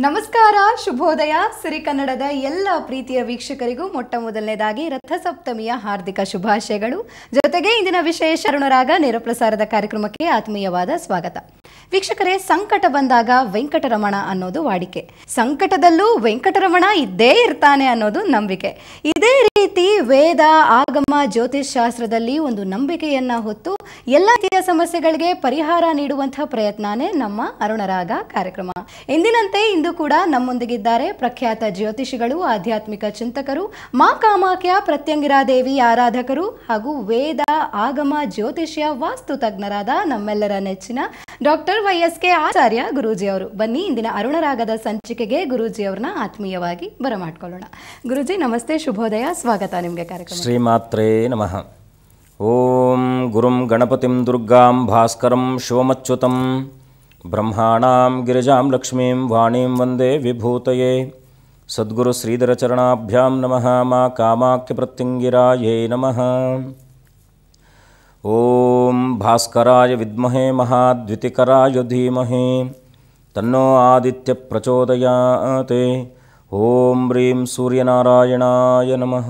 ನಮಸ್ಕಾರ ಶುಭೋದಯ ಸಿರಿ ಕನ್ನಡದ ಎಲ್ಲ ಪ್ರೀತಿಯ ವೀಕ್ಷಕರಿಗೂ ಮೊಟ್ಟ ಮೊದಲನೇದಾಗಿ ರಥಸಪ್ತಮಿಯ ಹಾರ್ದಿಕ ಶುಭಾಶಯಗಳು ಜೊತೆಗೆ ಇಂದಿನ ವಿಶೇಷ ಅರುಣರಾಗ ನೇರ ಪ್ರಸಾರದ ಕಾರ್ಯಕ್ರಮಕ್ಕೆ ಆತ್ಮೀಯವಾದ ಸ್ವಾಗತ ವೀಕ್ಷಕರೇ ಸಂಕಟ ಬಂದಾಗ ವೆಂಕಟರಮಣ ಅನ್ನೋದು ವಾಡಿಕೆ ಸಂಕಟದಲ್ಲೂ ವೆಂಕಟರಮಣ ಇದ್ದೇ ಇರ್ತಾನೆ ಅನ್ನೋದು ನಂಬಿಕೆ ಇದೇ ರೀತಿ ವೇದ ಆಗಮ ಜ್ಯೋತಿಷ್ ಶಾಸ್ತ್ರದಲ್ಲಿ ಒಂದು ನಂಬಿಕೆಯನ್ನ ಹೊತ್ತು ಎಲ್ಲ ರೀತಿಯ ಸಮಸ್ಯೆಗಳಿಗೆ ಪರಿಹಾರ ನೀಡುವಂತಹ ಪ್ರಯತ್ನನೇ ನಮ್ಮ ಅರುಣರಾಗ ಕಾರ್ಯಕ್ರಮ ಎಂದಿನಂತೆ ಇಂದು ಕೂಡ ನಮ್ಮೊಂದಿಗಿದ್ದಾರೆ ಪ್ರಖ್ಯಾತ ಜ್ಯೋತಿಷಿಗಳು ಆಧ್ಯಾತ್ಮಿಕ ಚಿಂತಕರು ಮಾ ಕಾಮಾಖ್ಯ ಪ್ರತ್ಯಂಗಿರಾ ದೇವಿ ಆರಾಧಕರು ಹಾಗೂ ವೇದ ಆಗಮ ಜ್ಯೋತಿಷ್ಯ ವಾಸ್ತು ತಜ್ಞರಾದ ನಮ್ಮೆಲ್ಲರ ನೆಚ್ಚಿನ doctor Y S K Acharya Guruji ಅವರು ಬನ್ನಿ ಇಂದಿನ ಅರುಣರಾಗದ ಸಂಚಿಕೆಗೆ ಗುರೂಜಿ ಅವ್ರನ್ನ ಆತ್ಮೀಯವಾಗಿ ಬರಮಾಡ್ಕೊಳ್ಳೋಣ ಗುರೂಜಿ ನಮಸ್ತೆ ಶುಭೋದಯ ಸ್ವಾಗತ ನಿಮಗೆ ಕಾರ್ಯಕ್ರಮ ಶ್ರೀಮಾತ್ರೇ ನಮಃ ಓಂ ಗುರುಂ ಗಣಪತಿಂ ದುರ್ಗಾಂ ಭಾಸ್ಕರಂ ಶಿವಮಚ್ಯುತಂ ಬ್ರಹ್ಮಾಣಾಂ ಗಿರಿಜಾಂ ಲಕ್ಷ್ಮೀಂ ವಾಣೀಂ ವಂದೇ ವಿಭೂತಯೇ ಸದ್ಗುರು ಶ್ರೀಧರಚರಣಾಭ್ಯಾಂ ನಮಃ ಮಾ ಕಾಮಾಖ್ಯ ಪ್ರತ್ಯಂಗಿರಾಯೇ ನಮಃ ಓಂ ಭಾಸ್ಕರಾಯ ವಿದ್ಮಹೇ ಮಹಾದ್ವಿತಿಕರಾಯ ಧೀಮಹಿ ತನ್ನೋ ಆದಿತ್ಯ ಪ್ರಚೋದಯಾತೆ ಓಂ ಹ್ರೀಂ ಸೂರ್ಯನಾರಾಯಣಾಯ ನಮಃ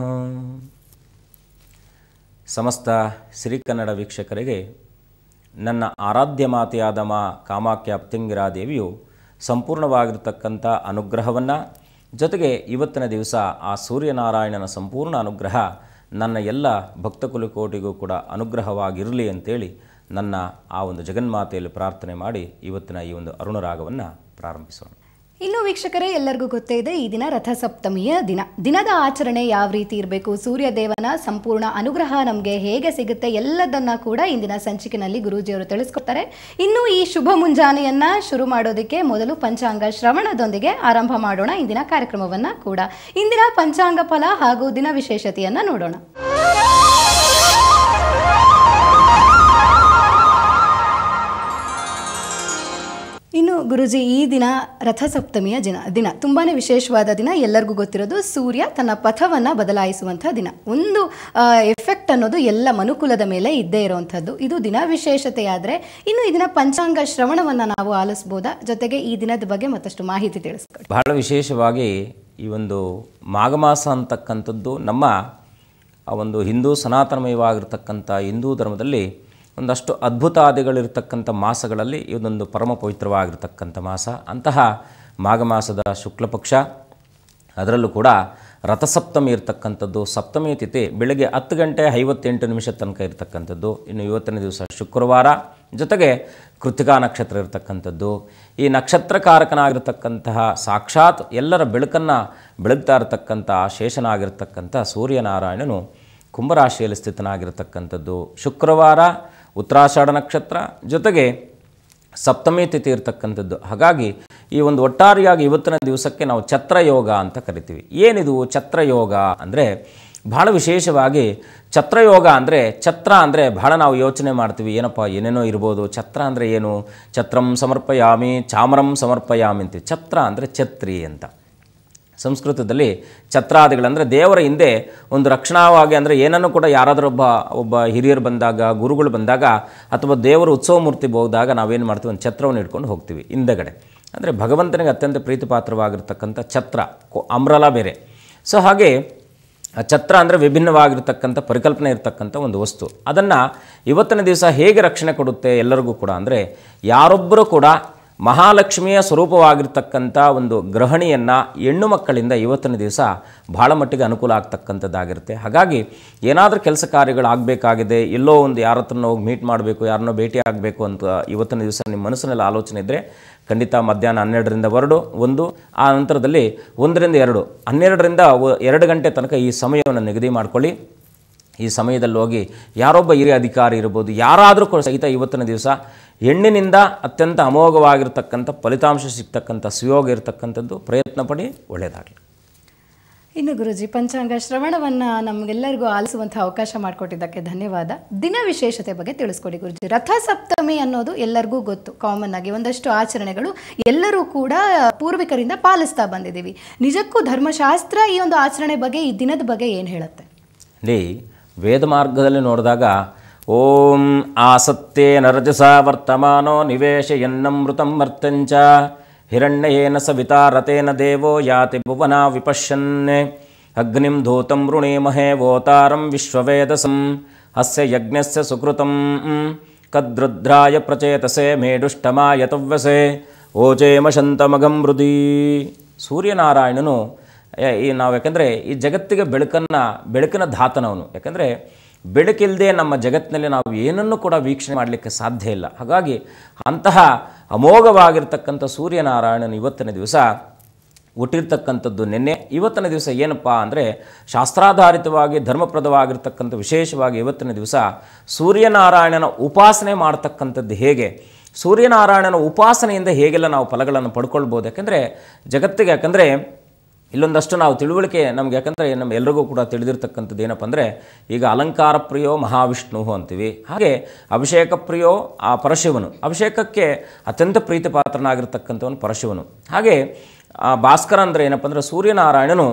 ಸಮಸ್ತ ಶ್ರೀಕನ್ನಡ ವೀಕ್ಷಕರಿಗೆ ನನ್ನ ಆರಾಧ್ಯ ಮಾತೆಯಾದ ಮಾ ಕಾಮಾಖ್ಯ ಅಪ್ತಿಂಗಿರಾ ದೇವಿಯು ಸಂಪೂರ್ಣವಾಗಿರ್ತಕ್ಕಂಥ ಅನುಗ್ರಹವನ್ನು ಜೊತೆಗೆ ಇವತ್ತಿನ ದಿವಸ ಆ ಸೂರ್ಯನಾರಾಯಣನ ಸಂಪೂರ್ಣ ಅನುಗ್ರಹ ನನ್ನ ಎಲ್ಲ ಭಕ್ತ ಕುಲಕೋಟಿಗೂ ಕೂಡ ಅನುಗ್ರಹವಾಗಿರಲಿ ಅಂತೇಳಿ ನನ್ನ ಆ ಒಂದು ಜಗನ್ಮಾತೆಯಲ್ಲಿ ಪ್ರಾರ್ಥನೆ ಮಾಡಿ ಇವತ್ತಿನ ಈ ಒಂದು ಅರುಣರಾಗವನ್ನು ಪ್ರಾರಂಭಿಸೋಣ ಇನ್ನು ವೀಕ್ಷಕರೇ ಎಲ್ಲರಿಗೂ ಗೊತ್ತೇ ಇದೆ ಈ ದಿನ ರಥಸಪ್ತಮಿಯ ದಿನ ದಿನದ ಆಚರಣೆ ಯಾವ ರೀತಿ ಇರಬೇಕು ಸೂರ್ಯ ದೇವನ ಸಂಪೂರ್ಣ ಅನುಗ್ರಹ ನಮಗೆ ಹೇಗೆ ಸಿಗುತ್ತೆ ಎಲ್ಲದನ್ನ ಕೂಡ ಇಂದಿನ ಸಂಚಿಕೆನಲ್ಲಿ ಗುರೂಜಿಯವರು ತಿಳಿಸ್ಕೊಡ್ತಾರೆ ಇನ್ನು ಈ ಶುಭ ಮುಂಜಾನೆಯನ್ನ ಶುರು ಮಾಡೋದಕ್ಕೆ ಮೊದಲು ಪಂಚಾಂಗ ಶ್ರವಣದೊಂದಿಗೆ ಆರಂಭ ಮಾಡೋಣ ಇಂದಿನ ಕಾರ್ಯಕ್ರಮವನ್ನ ಕೂಡ ಇಂದಿನ ಪಂಚಾಂಗ ಫಲ ಹಾಗೂ ದಿನ ವಿಶೇಷತೆಯನ್ನ ನೋಡೋಣ ಇನ್ನು ಗುರುಜಿ ಈ ದಿನ ರಥಸಪ್ತಮಿಯ ದಿನ ದಿನ ತುಂಬಾನೇ ವಿಶೇಷವಾದ ದಿನ ಎಲ್ಲರಿಗೂ ಗೊತ್ತಿರೋದು ಸೂರ್ಯ ತನ್ನ ಪಥವನ್ನು ಬದಲಾಯಿಸುವಂಥ ದಿನ ಒಂದು ಎಫೆಕ್ಟ್ ಅನ್ನೋದು ಎಲ್ಲ ಮನುಕುಲದ ಮೇಲೆ ಇದ್ದೇ ಇರುವಂಥದ್ದು ಇದು ದಿನ ವಿಶೇಷತೆಯಾದರೆ ಇನ್ನು ಈ ದಿನ ಪಂಚಾಂಗ ಶ್ರವಣವನ್ನು ನಾವು ಆಲಿಸ್ಬೋದಾ ಜೊತೆಗೆ ಈ ದಿನದ ಬಗ್ಗೆ ಮತ್ತಷ್ಟು ಮಾಹಿತಿ ತಿಳಿಸ್ಕೊಡಿ ಬಹಳ ವಿಶೇಷವಾಗಿ ಈ ಒಂದು ಮಾಘಮಾಸ ಅಂತಕ್ಕಂಥದ್ದು ನಮ್ಮ ಆ ಒಂದು ಹಿಂದೂ ಸನಾತನಮಯವಾಗಿರ್ತಕ್ಕಂಥ ಹಿಂದೂ ಧರ್ಮದಲ್ಲಿ ಒಂದಷ್ಟು ಅದ್ಭುತಾದಿಗಳಿರ್ತಕ್ಕಂಥ ಮಾಸಗಳಲ್ಲಿ ಇದೊಂದು ಪರಮ ಪವಿತ್ರವಾಗಿರ್ತಕ್ಕಂಥ ಮಾಸ ಅಂತಹ ಮಾಘ ಮಾಸದ ಶುಕ್ಲ ಪಕ್ಷ ಅದರಲ್ಲೂ ಕೂಡ ರಥಸಪ್ತಮಿ ಇರ್ತಕ್ಕಂಥದ್ದು ಸಪ್ತಮಿ ತಿಥಿ ಬೆಳಗ್ಗೆ ಹತ್ತು ಗಂಟೆ ಐವತ್ತೆಂಟು ನಿಮಿಷ ತನಕ ಇರತಕ್ಕಂಥದ್ದು ಇನ್ನು ಇವತ್ತಿನ ದಿವಸ ಶುಕ್ರವಾರ ಜೊತೆಗೆ ಕೃತಿಕಾ ನಕ್ಷತ್ರ ಇರತಕ್ಕಂಥದ್ದು ಈ ನಕ್ಷತ್ರಕಾರಕನಾಗಿರ್ತಕ್ಕಂತಹ ಸಾಕ್ಷಾತ್ ಎಲ್ಲರ ಬೆಳಕನ್ನು ಬೆಳಗ್ತಾ ಇರತಕ್ಕಂಥ ಶೇಷನಾಗಿರ್ತಕ್ಕಂಥ ಸೂರ್ಯನಾರಾಯಣನು ಕುಂಭರಾಶಿಯಲ್ಲಿ ಸ್ಥಿತನಾಗಿರ್ತಕ್ಕಂಥದ್ದು ಶುಕ್ರವಾರ ಉತ್ತರಾಷಾಢ ನಕ್ಷತ್ರ ಜೊತೆಗೆ ಸಪ್ತಮಿ ತಿಥಿ ಇರ್ತಕ್ಕಂಥದ್ದು ಹಾಗಾಗಿ ಈ ಒಂದು ಒಟ್ಟಾರೆಯಾಗಿ ಇವತ್ತಿನ ದಿವಸಕ್ಕೆ ನಾವು ಛತ್ರಯೋಗ ಅಂತ ಕರಿತೀವಿ ಏನಿದು ಛತ್ರಯೋಗ ಅಂದರೆ ಬಹಳ ವಿಶೇಷವಾಗಿ ಛತ್ರಯೋಗ ಅಂದರೆ ಛತ್ರ ಅಂದರೆ ಬಹಳ ನಾವು ಯೋಚನೆ ಮಾಡ್ತೀವಿ ಏನಪ್ಪ ಏನೇನೋ ಇರ್ಬೋದು ಛತ್ರ ಅಂದರೆ ಏನು ಛತ್ರಂ ಸಮರ್ಪಯಾಮಿ ಚಾಮರಂ ಸಮರ್ಪಯಾಮಿ ಅಂತೀವಿ ಛತ್ರ ಅಂದರೆ ಛತ್ರಿ ಅಂತ ಸಂಸ್ಕೃತದಲ್ಲಿ ಛತ್ರಾದಿಗಳಂದರೆ ದೇವರ ಹಿಂದೆ ಒಂದು ರಕ್ಷಣಾವಾಗಿ ಅಂದರೆ ಏನನ್ನು ಕೂಡ ಯಾರಾದರೂ ಒಬ್ಬ ಒಬ್ಬ ಹಿರಿಯರು ಬಂದಾಗ ಗುರುಗಳು ಬಂದಾಗ ಅಥವಾ ದೇವರ ಉತ್ಸವ ಮೂರ್ತಿ ಹೋದಾಗ ನಾವೇನು ಮಾಡ್ತೀವಿ ಒಂದು ಛತ್ರವನ್ನು ಇಟ್ಕೊಂಡು ಹೋಗ್ತೀವಿ ಹಿಂದೆಗಡೆ ಅಂದರೆ ಭಗವಂತನಿಗೆ ಅತ್ಯಂತ ಪ್ರೀತಿಪಾತ್ರವಾಗಿರ್ತಕ್ಕಂಥ ಛತ್ರ ಕೊ- ಅಮ್ರಲ ಬೇರೆ ಸೊ ಹಾಗೆ ಆ ಛತ್ರ ಅಂದರೆ ವಿಭಿನ್ನವಾಗಿರ್ತಕ್ಕಂಥ ಪರಿಕಲ್ಪನೆ ಇರತಕ್ಕಂಥ ಒಂದು ವಸ್ತು ಅದನ್ನು ಇವತ್ತಿನ ದಿವಸ ಹೇಗೆ ರಕ್ಷಣೆ ಕೊಡುತ್ತೆ ಎಲ್ಲರಿಗೂ ಕೂಡ ಅಂದರೆ ಯಾರೊಬ್ಬರೂ ಕೂಡ ಮಹಾಲಕ್ಷ್ಮಿಯ ಸ್ವರೂಪವಾಗಿರ್ತಕ್ಕಂಥ ಒಂದು ಗೃಹಿಣಿಯನ್ನು ಹೆಣ್ಣು ಮಕ್ಕಳಿಂದ ಇವತ್ತಿನ ದಿವಸ ಭಾಳ ಮಟ್ಟಿಗೆ ಅನುಕೂಲ ಆಗ್ತಕ್ಕಂಥದ್ದಾಗಿರುತ್ತೆ ಹಾಗಾಗಿ ಏನಾದರೂ ಕೆಲಸ ಕಾರ್ಯಗಳಾಗಬೇಕಾಗಿದೆ ಎಲ್ಲೋ ಒಂದು ಯಾರ ಹತ್ರನೋ ಹೋಗಿ ಮೀಟ್ ಮಾಡಬೇಕು ಯಾರನ್ನೋ ಭೇಟಿ ಆಗಬೇಕು ಅಂತ ಇವತ್ತಿನ ದಿವಸ ನಿಮ್ಮ ಮನಸ್ಸಿನಲ್ಲಿ ಆಲೋಚನೆ ಇದ್ದರೆ ಖಂಡಿತ ಮಧ್ಯಾಹ್ನ ಹನ್ನೆರಡರಿಂದ ಹೊರಡು ಒಂದು ಆ ನಂತರದಲ್ಲಿ ಒಂದರಿಂದ ಎರಡು ಹನ್ನೆರಡರಿಂದ ಒ- ಎರಡು ಗಂಟೆ ತನಕ ಈ ಸಮಯವನ್ನು ನಿಗದಿ ಮಾಡ್ಕೊಳ್ಳಿ ಈ ಸಮಯದಲ್ಲಿ ಹೋಗಿ ಯಾರೊಬ್ಬ ಹಿರಿಯ ಅಧಿಕಾರಿ ಇರ್ಬೋದು ಯಾರಾದರೂ ಕೂಡ ಸಹಿತ ಇವತ್ತಿನ ದಿವಸ ಹೆಣ್ಣಿನಿಂದ ಅತ್ಯಂತ ಅಮೋಘವಾಗಿರ್ತಕ್ಕಂಥ ಫಲಿತಾಂಶ ಸಿಗ್ತಕ್ಕಂಥ ಸುಯೋಗ ಇರತಕ್ಕಂಥದ್ದು ಪ್ರಯತ್ನ ಪಡಿ ಒಳ್ಳೆಯದಾಗಲಿ ಇನ್ನು ಗುರುಜಿ ಪಂಚಾಂಗ ಶ್ರವಣವನ್ನ ನಮಗೆಲ್ಲರಿಗೂ ಆಲಿಸುವಂತಹ ಅವಕಾಶ ಮಾಡಿಕೊಟ್ಟಿದ್ದಕ್ಕೆ ಧನ್ಯವಾದ ದಿನ ವಿಶೇಷತೆ ಬಗ್ಗೆ ತಿಳಿಸ್ಕೊಡಿ ಗುರುಜಿ ರಥಸಪ್ತಮಿ ಅನ್ನೋದು ಎಲ್ಲರಿಗೂ ಗೊತ್ತು ಕಾಮನ್ ಆಗಿ ಒಂದಷ್ಟು ಆಚರಣೆಗಳು ಎಲ್ಲರೂ ಕೂಡ ಪೂರ್ವಿಕರಿಂದ ಪಾಲಿಸ್ತಾ ಬಂದಿದ್ದೀವಿ ನಿಜಕ್ಕೂ ಧರ್ಮಶಾಸ್ತ್ರ ಈ ಒಂದು ಆಚರಣೆ ಬಗ್ಗೆ ಈ ದಿನದ ಬಗ್ಗೆ ಏನು ಹೇಳುತ್ತೆ ಇಲ್ಲಿ ವೇದ ಮಾರ್ಗದಲ್ಲಿ ನೋಡಿದಾಗ ಓಂ ಆಸತ್ತೇ ನರಜಸ ವರ್ತಮಾನೋ ನಿವೇಶ ಎನ್ನಮೃತಂ ವರ್ತಂಚ ಹಿರಣ್ಯೇನ ಸವಿತಾ ರತೇನ ದೇವೋ ಯಾತಿ ಭುವನ ವಿಪಶ್ಯನ್ ಅಗ್ನಿಂ ಧೂತಂ ವೃಣೀಮಹೇ ವೋತಾರಂ ವಿಶ್ವವೇದಸಂ ಅಸ್ಯ ಯಜ್ಞಸ್ಯ ಸುಕೃತಂ ಕದ್ರುದ್ರಾಯ ಪ್ರಚೇತಸೆ ಮೇಡುಷ್ಟಮಾಯ ತವ್ಯಸೆ ಓಚೇಮಶಂತಮಗಂ ಮೃದಿ ಸೂರ್ಯನಾರಾಯಣನು ಏ- ಈ ನಾವು ಯಾಕಂದರೆ ಈ ಜಗತ್ತಿಗೆ ಬೆಳಕನ್ನು ಬೆಳಕಿನ ಧಾತನವನು ಯಾಕಂದರೆ ಬೆಳಕಿಲ್ಲದೆ ನಮ್ಮ ಜಗತ್ತಿನಲ್ಲಿ ನಾವು ಏನನ್ನು ಕೂಡ ವೀಕ್ಷಣೆ ಮಾಡಲಿಕ್ಕೆ ಸಾಧ್ಯ ಇಲ್ಲ ಹಾಗಾಗಿ ಅಂತಹ ಅಮೋಘವಾಗಿರ್ತಕ್ಕಂಥ ಸೂರ್ಯನಾರಾಯಣನು ಇವತ್ತಿನ ದಿವಸ ಹುಟ್ಟಿರ್ತಕ್ಕಂಥದ್ದು ನಿನ್ನೆ ಇವತ್ತಿನ ದಿವಸ ಏನಪ್ಪ ಅಂದರೆ ಶಾಸ್ತ್ರಾಧಾರಿತವಾಗಿ ಧರ್ಮಪ್ರದವಾಗಿರ್ತಕ್ಕಂಥ ವಿಶೇಷವಾಗಿ ಇವತ್ತಿನ ದಿವಸ ಸೂರ್ಯನಾರಾಯಣನ ಉಪಾಸನೆ ಮಾಡ್ತಕ್ಕಂಥದ್ದು ಹೇಗೆ ಸೂರ್ಯನಾರಾಯಣನ ಉಪಾಸನೆಯಿಂದ ಹೇಗೆಲ್ಲ ನಾವು ಫಲಗಳನ್ನು ಪಡ್ಕೊಳ್ಬೋದು ಯಾಕಂದರೆ ಜಗತ್ತಿಗೆ ಯಾಕಂದರೆ ಇಲ್ಲೊಂದಷ್ಟು ನಾವು ತಿಳುವಳಿಕೆ ನಮ್ಗೆ ಯಾಕಂದರೆ ನಮ್ಮ ಎಲ್ರಿಗೂ ಕೂಡ ತಿಳಿದಿರ್ತಕ್ಕಂಥದ್ದು ಏನಪ್ಪ ಅಂದರೆ ಈಗ ಅಲಂಕಾರ ಪ್ರಿಯೋ ಮಹಾವಿಷ್ಣು ಅಂತೀವಿ ಹಾಗೆ ಅಭಿಷೇಕ ಪ್ರಿಯೋ ಆ ಪರಶಿವನು ಅಭಿಷೇಕಕ್ಕೆ ಅತ್ಯಂತ ಪ್ರೀತಿ ಪಾತ್ರನಾಗಿರ್ತಕ್ಕಂಥವನು ಪರಶಿವನು ಹಾಗೆ ಆ ಭಾಸ್ಕರ ಅಂದರೆ ಏನಪ್ಪ ಅಂದರೆ ಸೂರ್ಯನಾರಾಯಣನು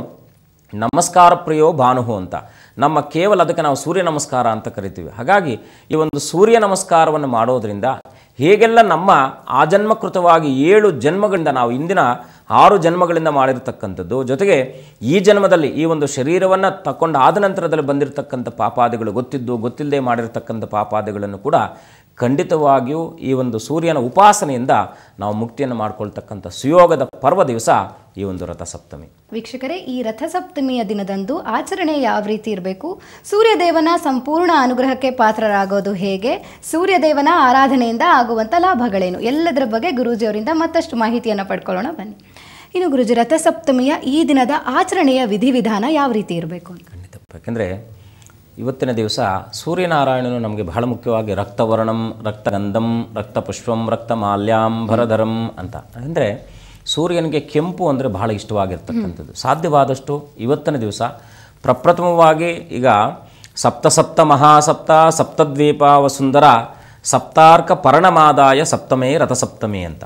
ನಮಸ್ಕಾರ ಪ್ರಿಯೋ ಭಾನುಹು ಅಂತ ನಮ್ಮ ಕೇವಲ ಅದಕ್ಕೆ ನಾವು ಸೂರ್ಯ ನಮಸ್ಕಾರ ಅಂತ ಕರಿತೀವಿ ಹಾಗಾಗಿ ಈ ಒಂದು ಸೂರ್ಯ ನಮಸ್ಕಾರವನ್ನು ಮಾಡೋದರಿಂದ ಹೇಗೆಲ್ಲ ನಮ್ಮ ಆಜನ್ಮಕೃತವಾಗಿ ಏಳು ಜನ್ಮಗಳಿಂದ ನಾವು ಇಂದಿನ ಆರು ಜನ್ಮಗಳಿಂದ ಮಾಡಿರ್ತಕ್ಕಂಥದ್ದು ಜೊತೆಗೆ ಈ ಜನ್ಮದಲ್ಲಿ ಈ ಒಂದು ಶರೀರವನ್ನು ತಕ್ಕೊಂಡು ಆದ ನಂತರದಲ್ಲಿ ಬಂದಿರತಕ್ಕಂಥ ಪಾಪಾದಿಗಳು ಗೊತ್ತಿದ್ದು ಗೊತ್ತಿಲ್ಲದೆ ಮಾಡಿರ್ತಕ್ಕಂಥ ಪಾಪಾದಿಗಳನ್ನು ಕೂಡ ಖಂಡಿತವಾಗಿಯೂ ಈ ಒಂದು ಸೂರ್ಯನ ಉಪಾಸನೆಯಿಂದ ನಾವು ಮುಕ್ತಿಯನ್ನು ಮಾಡ್ಕೊಳ್ತಕ್ಕಂಥ ಸುಯೋಗದ ಪರ್ವ ದಿವಸ ಈ ಒಂದು ರಥಸಪ್ತಮಿ ವೀಕ್ಷಕರೇ ಈ ರಥಸಪ್ತಮಿಯ ದಿನದಂದು ಆಚರಣೆ ಯಾವ ರೀತಿ ಇರಬೇಕು ಸೂರ್ಯದೇವನ ಸಂಪೂರ್ಣ ಅನುಗ್ರಹಕ್ಕೆ ಪಾತ್ರರಾಗೋದು ಹೇಗೆ ಸೂರ್ಯದೇವನ ಆರಾಧನೆಯಿಂದ ಆಗುವಂಥ ಲಾಭಗಳೇನು ಎಲ್ಲದರ ಬಗ್ಗೆ ಗುರೂಜಿಯವರಿಂದ ಮತ್ತಷ್ಟು ಮಾಹಿತಿಯನ್ನು ಪಡ್ಕೊಳ್ಳೋಣ ಬನ್ನಿ ಇನ್ನು ಗುರುಜಿ ರಥಸಪ್ತಮಿಯ ಈ ದಿನದ ಆಚರಣೆಯ ವಿಧಿವಿಧಾನ ಯಾವ ರೀತಿ ಇರಬೇಕು ಅಂತ ಖಂಡಿತ ಯಾಕೆಂದರೆ ಇವತ್ತಿನ ದಿವಸ ಸೂರ್ಯನಾರಾಯಣನು ನಮಗೆ ಬಹಳ ಮುಖ್ಯವಾಗಿ ರಕ್ತವರ್ಣಂ ರಕ್ತಗಂಧಂ ರಕ್ತಪುಷ್ಪಂ ರಕ್ತಮಾಲ್ಯಾಂಬರಧರಂ ಅಂತ ಅಂದರೆ ಸೂರ್ಯನಿಗೆ ಕೆಂಪು ಅಂದರೆ ಬಹಳ ಇಷ್ಟವಾಗಿರ್ತಕ್ಕಂಥದ್ದು ಸಾಧ್ಯವಾದಷ್ಟು ಇವತ್ತಿನ ದಿವಸ ಪ್ರಪ್ರಥಮವಾಗಿ ಈಗ ಸಪ್ತಸಪ್ತ ಮಹಾಸಪ್ತ ಸಪ್ತದ್ವೀಪ ವಸುಂದರ ಸಪ್ತಾರ್ಕ ಪರ್ಣಮಾದಾಯ ಸಪ್ತಮೇ ರಥಸಪ್ತಮಿ ಅಂತ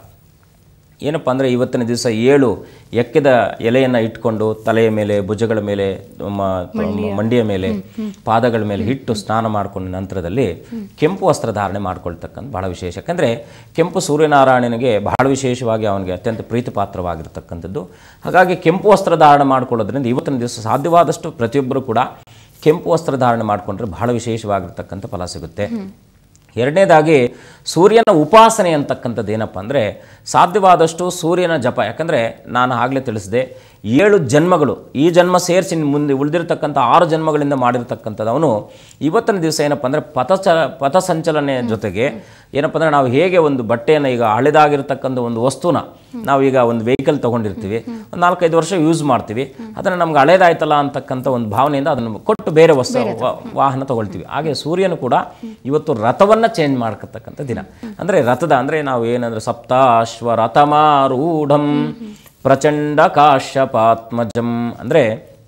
ಏನಪ್ಪ ಅಂದರೆ ಇವತ್ತಿನ ದಿವಸ ಏಳು ಎಕ್ಕಿದ ಎಲೆಯನ್ನು ಇಟ್ಕೊಂಡು ತಲೆಯ ಮೇಲೆ ಭುಜಗಳ ಮೇಲೆ ಮ- ಮಂಡಿಯ ಮೇಲೆ ಪಾದಗಳ ಮೇಲೆ ಇಟ್ಟು ಸ್ನಾನ ಮಾಡಿಕೊಂಡ ನಂತರದಲ್ಲಿ ಕೆಂಪು ವಸ್ತ್ರ ಧಾರಣೆ ಮಾಡ್ಕೊಳ್ತಕ್ಕಂಥ ಬಹಳ ವಿಶೇಷ ಯಾಕಂದರೆ ಕೆಂಪು ಸೂರ್ಯನಾರಾಯಣನಿಗೆ ಬಹಳ ವಿಶೇಷವಾಗಿ ಅವನಿಗೆ ಅತ್ಯಂತ ಪ್ರೀತಿ ಪಾತ್ರವಾಗಿರ್ತಕ್ಕಂಥದ್ದು ಹಾಗಾಗಿ ಕೆಂಪು ವಸ್ತ್ರ ಧಾರಣೆ ಮಾಡ್ಕೊಳ್ಳೋದ್ರಿಂದ ಇವತ್ತಿನ ದಿವಸ ಸಾಧ್ಯವಾದಷ್ಟು ಪ್ರತಿಯೊಬ್ಬರು ಕೂಡ ಕೆಂಪು ವಸ್ತ್ರ ಧಾರಣೆ ಮಾಡಿಕೊಂಡ್ರೆ ಬಹಳ ವಿಶೇಷವಾಗಿರ್ತಕ್ಕಂಥ ಫಲ ಸಿಗುತ್ತೆ ಎರಡನೇದಾಗಿ ಸೂರ್ಯನ ಉಪಾಸನೆ ಅಂತಕ್ಕಂಥದ್ದು ಏನಪ್ಪ ಅಂದರೆ ಸಾಧ್ಯವಾದಷ್ಟು ಸೂರ್ಯನ ಜಪ ಯಾಕಂದರೆ ನಾನು ಆಗಲೇ ತಿಳಿಸಿದೆ ಏಳು ಜನ್ಮಗಳು ಈ ಜನ್ಮ ಸೇರಿಸಿ ಮುಂದೆ ಉಳಿದಿರ್ತಕ್ಕಂಥ ಆರು ಜನ್ಮಗಳಿಂದ ಮಾಡಿರ್ತಕ್ಕಂಥದ್ದು ಅವನು ಇವತ್ತಿನ ದಿವಸ ಏನಪ್ಪ ಅಂದರೆ ಪಥಚ ಪಥಸಂಚಲನೆ ಜೊತೆಗೆ ಏನಪ್ಪ ಅಂದರೆ ನಾವು ಹೇಗೆ ಒಂದು ಬಟ್ಟೆಯನ್ನು ಈಗ ಹಳೆದಾಗಿರ್ತಕ್ಕಂಥ ಒಂದು ವಸ್ತುನ ನಾವು ಈಗ ಒಂದು ವೆಹಿಕಲ್ ತೊಗೊಂಡಿರ್ತೀವಿ ಒಂದು ನಾಲ್ಕೈದು ವರ್ಷ ಯೂಸ್ ಮಾಡ್ತೀವಿ ಅದನ್ನು ನಮ್ಗೆ ಹಳೇದಾಯ್ತಲ್ಲ ಅಂತಕ್ಕಂಥ ಒಂದು ಭಾವನೆಯಿಂದ ಅದನ್ನು ಕೊಟ್ಟು ಬೇರೆ ವಸ್ತು ವಾ- ವಾಹನ ತಗೊಳ್ತೀವಿ ಹಾಗೆ ಸೂರ್ಯನು ಕೂಡ ಇವತ್ತು ರಥವನ್ನು ಚೇಂಜ್ ಮಾಡ್ಕತಕ್ಕಂಥ ದಿನ ಅಂದರೆ ರಥದ ಅಂದರೆ ನಾವು ಏನಂದ್ರೆ ಸಪ್ತಾಶ್ವ ರಥಮಾರೂಢಂ ಪ್ರಚಂಡ ಕಾಶ್ಯಪಾತ್ಮಜಂ ಅಂದರೆ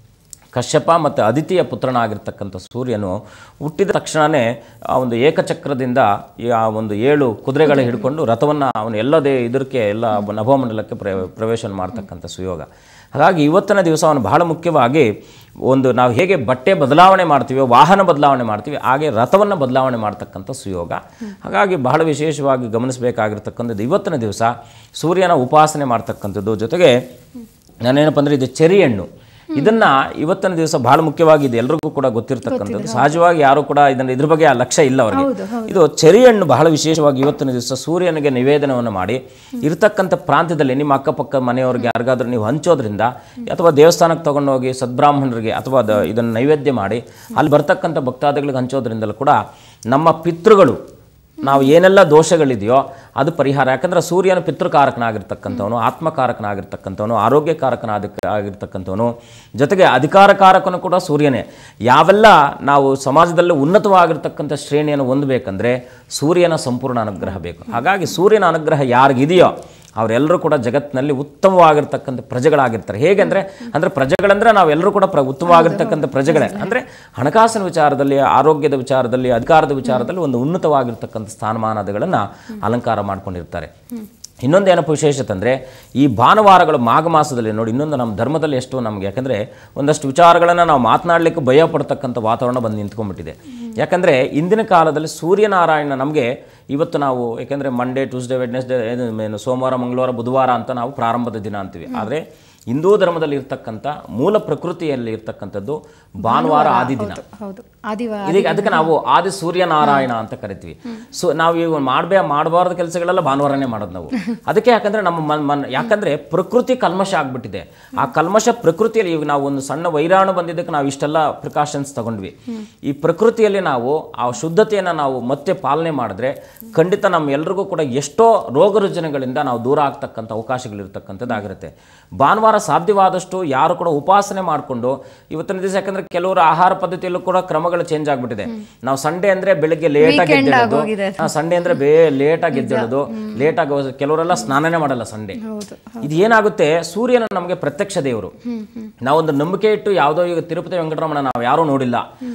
ಕಶ್ಯಪ ಮತ್ತು ಅದಿತಿಯ ಪುತ್ರನಾಗಿರ್ತಕ್ಕಂಥ ಸೂರ್ಯನು ಹುಟ್ಟಿದ ತಕ್ಷಣವೇ ಆ ಒಂದು ಏಕಚಕ್ರದಿಂದ ಈ ಆ ಒಂದು ಏಳು ಕುದುರೆಗಳ ಹಿಡ್ಕೊಂಡು ರಥವನ್ನು ಅವನು ಎಲ್ಲದೇ ಇದಕ್ಕೆ ಎಲ್ಲ ನಭೋಮಂಡಲಕ್ಕೆ ಪ್ರ ಪ್ರವೇಶ ಮಾಡ್ತಕ್ಕಂಥ ಸುಯೋಗ ಹಾಗಾಗಿ ಇವತ್ತಿನ ದಿವಸ ಅವನು ಬಹಳ ಮುಖ್ಯವಾಗಿ ಒಂದು ನಾವು ಹೇಗೆ ಬಟ್ಟೆ ಬದಲಾವಣೆ ಮಾಡ್ತೀವೋ ವಾಹನ ಬದಲಾವಣೆ ಮಾಡ್ತೀವಿ ಹಾಗೆ ರಥವನ್ನು ಬದಲಾವಣೆ ಮಾಡ್ತಕ್ಕಂಥ ಸುಯೋಗ ಹಾಗಾಗಿ ಬಹಳ ವಿಶೇಷವಾಗಿ ಗಮನಿಸಬೇಕಾಗಿರ್ತಕ್ಕಂಥದ್ದು ಇವತ್ತಿನ ದಿವಸ ಸೂರ್ಯನ ಉಪಾಸನೆ ಮಾಡ್ತಕ್ಕಂಥದ್ದು ಜೊತೆಗೆ ನಾನೇನಪ್ಪ ಅಂದರೆ ಇದು ಚೆರಿ ಹಣ್ಣು ಇದನ್ನ ಇವತ್ತಿನ ದಿವಸ ಬಹಳ ಮುಖ್ಯವಾಗಿ ಇದು ಎಲ್ರಿಗೂ ಕೂಡ ಗೊತ್ತಿರ್ತಕ್ಕಂಥದ್ದು ಸಹಜವಾಗಿ ಯಾರು ಕೂಡ ಇದನ್ನ ಇದ್ರ ಬಗ್ಗೆ ಆ ಲಕ್ಷ್ಯ ಇಲ್ಲ ಅವರಿಗೆ ಇದು ಚೆರಿ ಹಣ್ಣು ಬಹಳ ವಿಶೇಷವಾಗಿ ಇವತ್ತಿನ ದಿವಸ ಸೂರ್ಯನಿಗೆ ನಿವೇದನವನ್ನು ಮಾಡಿ ಇರತಕ್ಕಂಥ ಪ್ರಾಂತ್ಯದಲ್ಲಿ ನಿಮ್ಮ ಅಕ್ಕಪಕ್ಕ ಮನೆಯವರಿಗೆ ಯಾರಿಗಾದ್ರೂ ನೀವು ಹಂಚೋದ್ರಿಂದ ಅಥವಾ ದೇವಸ್ಥಾನಕ್ಕೆ ತಗೊಂಡೋಗಿ ಸದ್ಬ್ರಾಹ್ಮಣರಿಗೆ ಅಥವಾ ದ- ಇದನ್ನು ನೈವೇದ್ಯ ಮಾಡಿ ಅಲ್ಲಿ ಬರ್ತಕ್ಕಂಥ ಭಕ್ತಾದಿಗಳಿಗೆ ಹಂಚೋದ್ರಿಂದಲೂ ಕೂಡ ನಮ್ಮ ಪಿತೃಗಳು ನಾವು ಏನೆಲ್ಲ ದೋಷಗಳಿದೆಯೋ ಅದು ಪರಿಹಾರ ಯಾಕಂದ್ರೆ ಸೂರ್ಯನ ಪಿತೃಕಾರಕನಾಗಿರ್ತಕ್ಕಂಥವನು ಆತ್ಮಕಾರಕನಾಗಿರ್ತಕ್ಕಂಥವನು ಆರೋಗ್ಯಕಾರಕನಾದ ಆಗಿರ್ತಕ್ಕಂಥವನು ಜೊತೆಗೆ ಅಧಿಕಾರಕಾರಕನು ಕೂಡ ಸೂರ್ಯನೇ ಯಾವೆಲ್ಲ ನಾವು ಸಮಾಜದಲ್ಲಿ ಉನ್ನತವಾಗಿರ್ತಕ್ಕಂಥ ಶ್ರೇಣಿಯನ್ನು ಹೊಂದಬೇಕಂದ್ರೆ ಸೂರ್ಯನ ಸಂಪೂರ್ಣ ಅನುಗ್ರಹ ಬೇಕು ಹಾಗಾಗಿ ಸೂರ್ಯನ ಅನುಗ್ರಹ ಯಾರಿಗಿದೆಯೋ ಅವರೆಲ್ಲರೂ ಕೂಡ ಜಗತ್ತಿನಲ್ಲಿ ಉತ್ತಮವಾಗಿರ್ತಕ್ಕಂಥ ಪ್ರಜೆಗಳಾಗಿರ್ತಾರೆ ಹೇಗೆ ಅಂದರೆ ಅಂದರೆ ಪ್ರಜೆಗಳಂದ್ರೆ ನಾವೆಲ್ಲರೂ ಕೂಡ ಪ್ರ ಉತ್ತಮವಾಗಿರ್ತಕ್ಕಂಥ ಪ್ರಜೆಗಳೇ ಅಂದರೆ ಹಣಕಾಸಿನ ವಿಚಾರದಲ್ಲಿ ಆರೋಗ್ಯದ ವಿಚಾರದಲ್ಲಿ ಅಧಿಕಾರದ ವಿಚಾರದಲ್ಲಿ ಒಂದು ಉನ್ನತವಾಗಿರ್ತಕ್ಕಂಥ ಸ್ಥಾನಮಾನಗಳನ್ನು ಅಲಂಕಾರ ಮಾಡ್ಕೊಂಡಿರ್ತಾರೆ ಇನ್ನೊಂದು ಏನಪ್ಪ ವಿಶೇಷತೆ ಅಂದರೆ ಈ ಭಾನುವಾರಗಳು ಮಾಘ ಮಾಸದಲ್ಲಿ ನೋಡಿ ಇನ್ನೊಂದು ನಮ್ಮ ಧರ್ಮದಲ್ಲಿ ಎಷ್ಟು ನಮಗೆ ಯಾಕಂದರೆ ಒಂದಷ್ಟು ವಿಚಾರಗಳನ್ನು ನಾವು ಮಾತನಾಡಲಿಕ್ಕೆ ಭಯ ಪಡ್ತಕ್ಕಂಥ ವಾತಾವರಣ ಬಂದು ನಿಂತ್ಕೊಂಡ್ಬಿಟ್ಟಿದೆ ಯಾಕಂದರೆ ಇಂದಿನ ಕಾಲದಲ್ಲಿ ಸೂರ್ಯನಾರಾಯಣ ನಮಗೆ ಇವತ್ತು ನಾವು ಯಾಕೆಂದರೆ ಮಂಡೇ ಟ್ಯೂಸ್ಡೇ ವೆಡ್ನೆಸ್ಡೇ ಏನು ಸೋಮವಾರ ಮಂಗಳವಾರ ಬುಧವಾರ ಅಂತ ನಾವು ಪ್ರಾರಂಭದ ದಿನ ಅಂತೀವಿ ಆದರೆ ಹಿಂದೂ ಧರ್ಮದಲ್ಲಿ ಇರ್ತಕ್ಕಂಥ ಮೂಲ ಪ್ರಕೃತಿಯಲ್ಲಿ ಇರ್ತಕ್ಕಂಥದ್ದು ಭಾನುವಾರ ಆದಿ ದಿನ ಹೌದು ಆದಿವಾರ ಇದೀಗ ಅದಕ್ಕೆ ನಾವು ಆದಿ ಸೂರ್ಯನಾರಾಯಣ ಅಂತ ಕರಿತೀವಿ ಸೊ ನಾವು ಇವಾಗ ಮಾಡಬೇ ಮಾಡಬಾರ್ದ ಕೆಲಸಗಳೆಲ್ಲ ಭಾನುವಾರನೇ ಮಾಡೋದು ನಾವು ಅದಕ್ಕೆ ಯಾಕಂದ್ರೆ ನಮ್ಮ ಮನ್ ಮನ್ ಯಾಕಂದ್ರೆ ಪ್ರಕೃತಿ ಕಲ್ಮಶ ಆಗ್ಬಿಟ್ಟಿದೆ ಆ ಕಲ್ಮಶ ಪ್ರಕೃತಿಯಲ್ಲಿ ಈಗ ನಾವು ಒಂದು ಸಣ್ಣ ವೈರಾಣು ಬಂದಿದ್ದಕ್ಕೆ ನಾವು ಇಷ್ಟೆಲ್ಲ ಪ್ರಿಕಾಷನ್ಸ್ ತಗೊಂಡ್ವಿ ಈ ಪ್ರಕೃತಿಯಲ್ಲಿ ನಾವು ಆ ಶುದ್ಧತೆಯನ್ನು ನಾವು ಮತ್ತೆ ಪಾಲನೆ ಮಾಡಿದ್ರೆ ಖಂಡಿತ ನಮ್ಮ ಎಲ್ರಿಗೂ ಕೂಡ ಎಷ್ಟೋ ರೋಗ ರುಜಿನಗಳಿಂದ ನಾವು ದೂರ ಆಗ್ತಕ್ಕಂಥ ಅವಕಾಶಗಳಿರ್ತಕ್ಕಂಥದ್ದಾಗಿರುತ್ತೆ ಭಾನುವಾರ ಸಾಧ್ಯವಾದಷ್ಟು ಯಾರು ಕೂಡ ಉಪಾಸನೆ ಮಾಡಿಕೊಂಡು ಇವತ್ತಿನ ದಿವಸ ಯಾಕಂದ್ರೆ ಕೆಲವರು ಆಹಾರ ಪದ್ಧತಿಯಲ್ಲೂ ಕೂಡ ಕ್ರಮಗಳು ಚೇಂಜ್ ಆಗ್ಬಿಟ್ಟಿದೆ ನಾವು ಸಂಡೇ ಅಂದ್ರೆ ಬೆಳಿಗ್ಗೆ ಲೇಟ್ ಆಗಿ ಎದ್ದೇಳೋದು ಸಂಡೇ ಅಂದ್ರೆ ಬೇ ಲೇಟ್ ಆಗಿ ಎದ್ದೇಳೋದು ಲೇಟ್ ಆಗಿ ಹೋಗೋದು. ಕೆಲವರೆಲ್ಲ ಸ್ನಾನನೇ ಮಾಡಲ್ಲ ಸಂಡೇ ಹೌದು ಇದು ಏನಾಗುತ್ತೆ ಸೂರ್ಯನ ನಮಗೆ ಪ್ರತ್ಯಕ್ಷ ದೇವರು ನಾವೊಂದು ನಂಬಿಕೆ ಇಟ್ಟು ಯಾವುದೋ ಈಗ ತಿರುಪತಿ ವೆಂಕಟರಮಣ ನಾವು ಯಾರೂ ನೋಡಿಲ್ಲ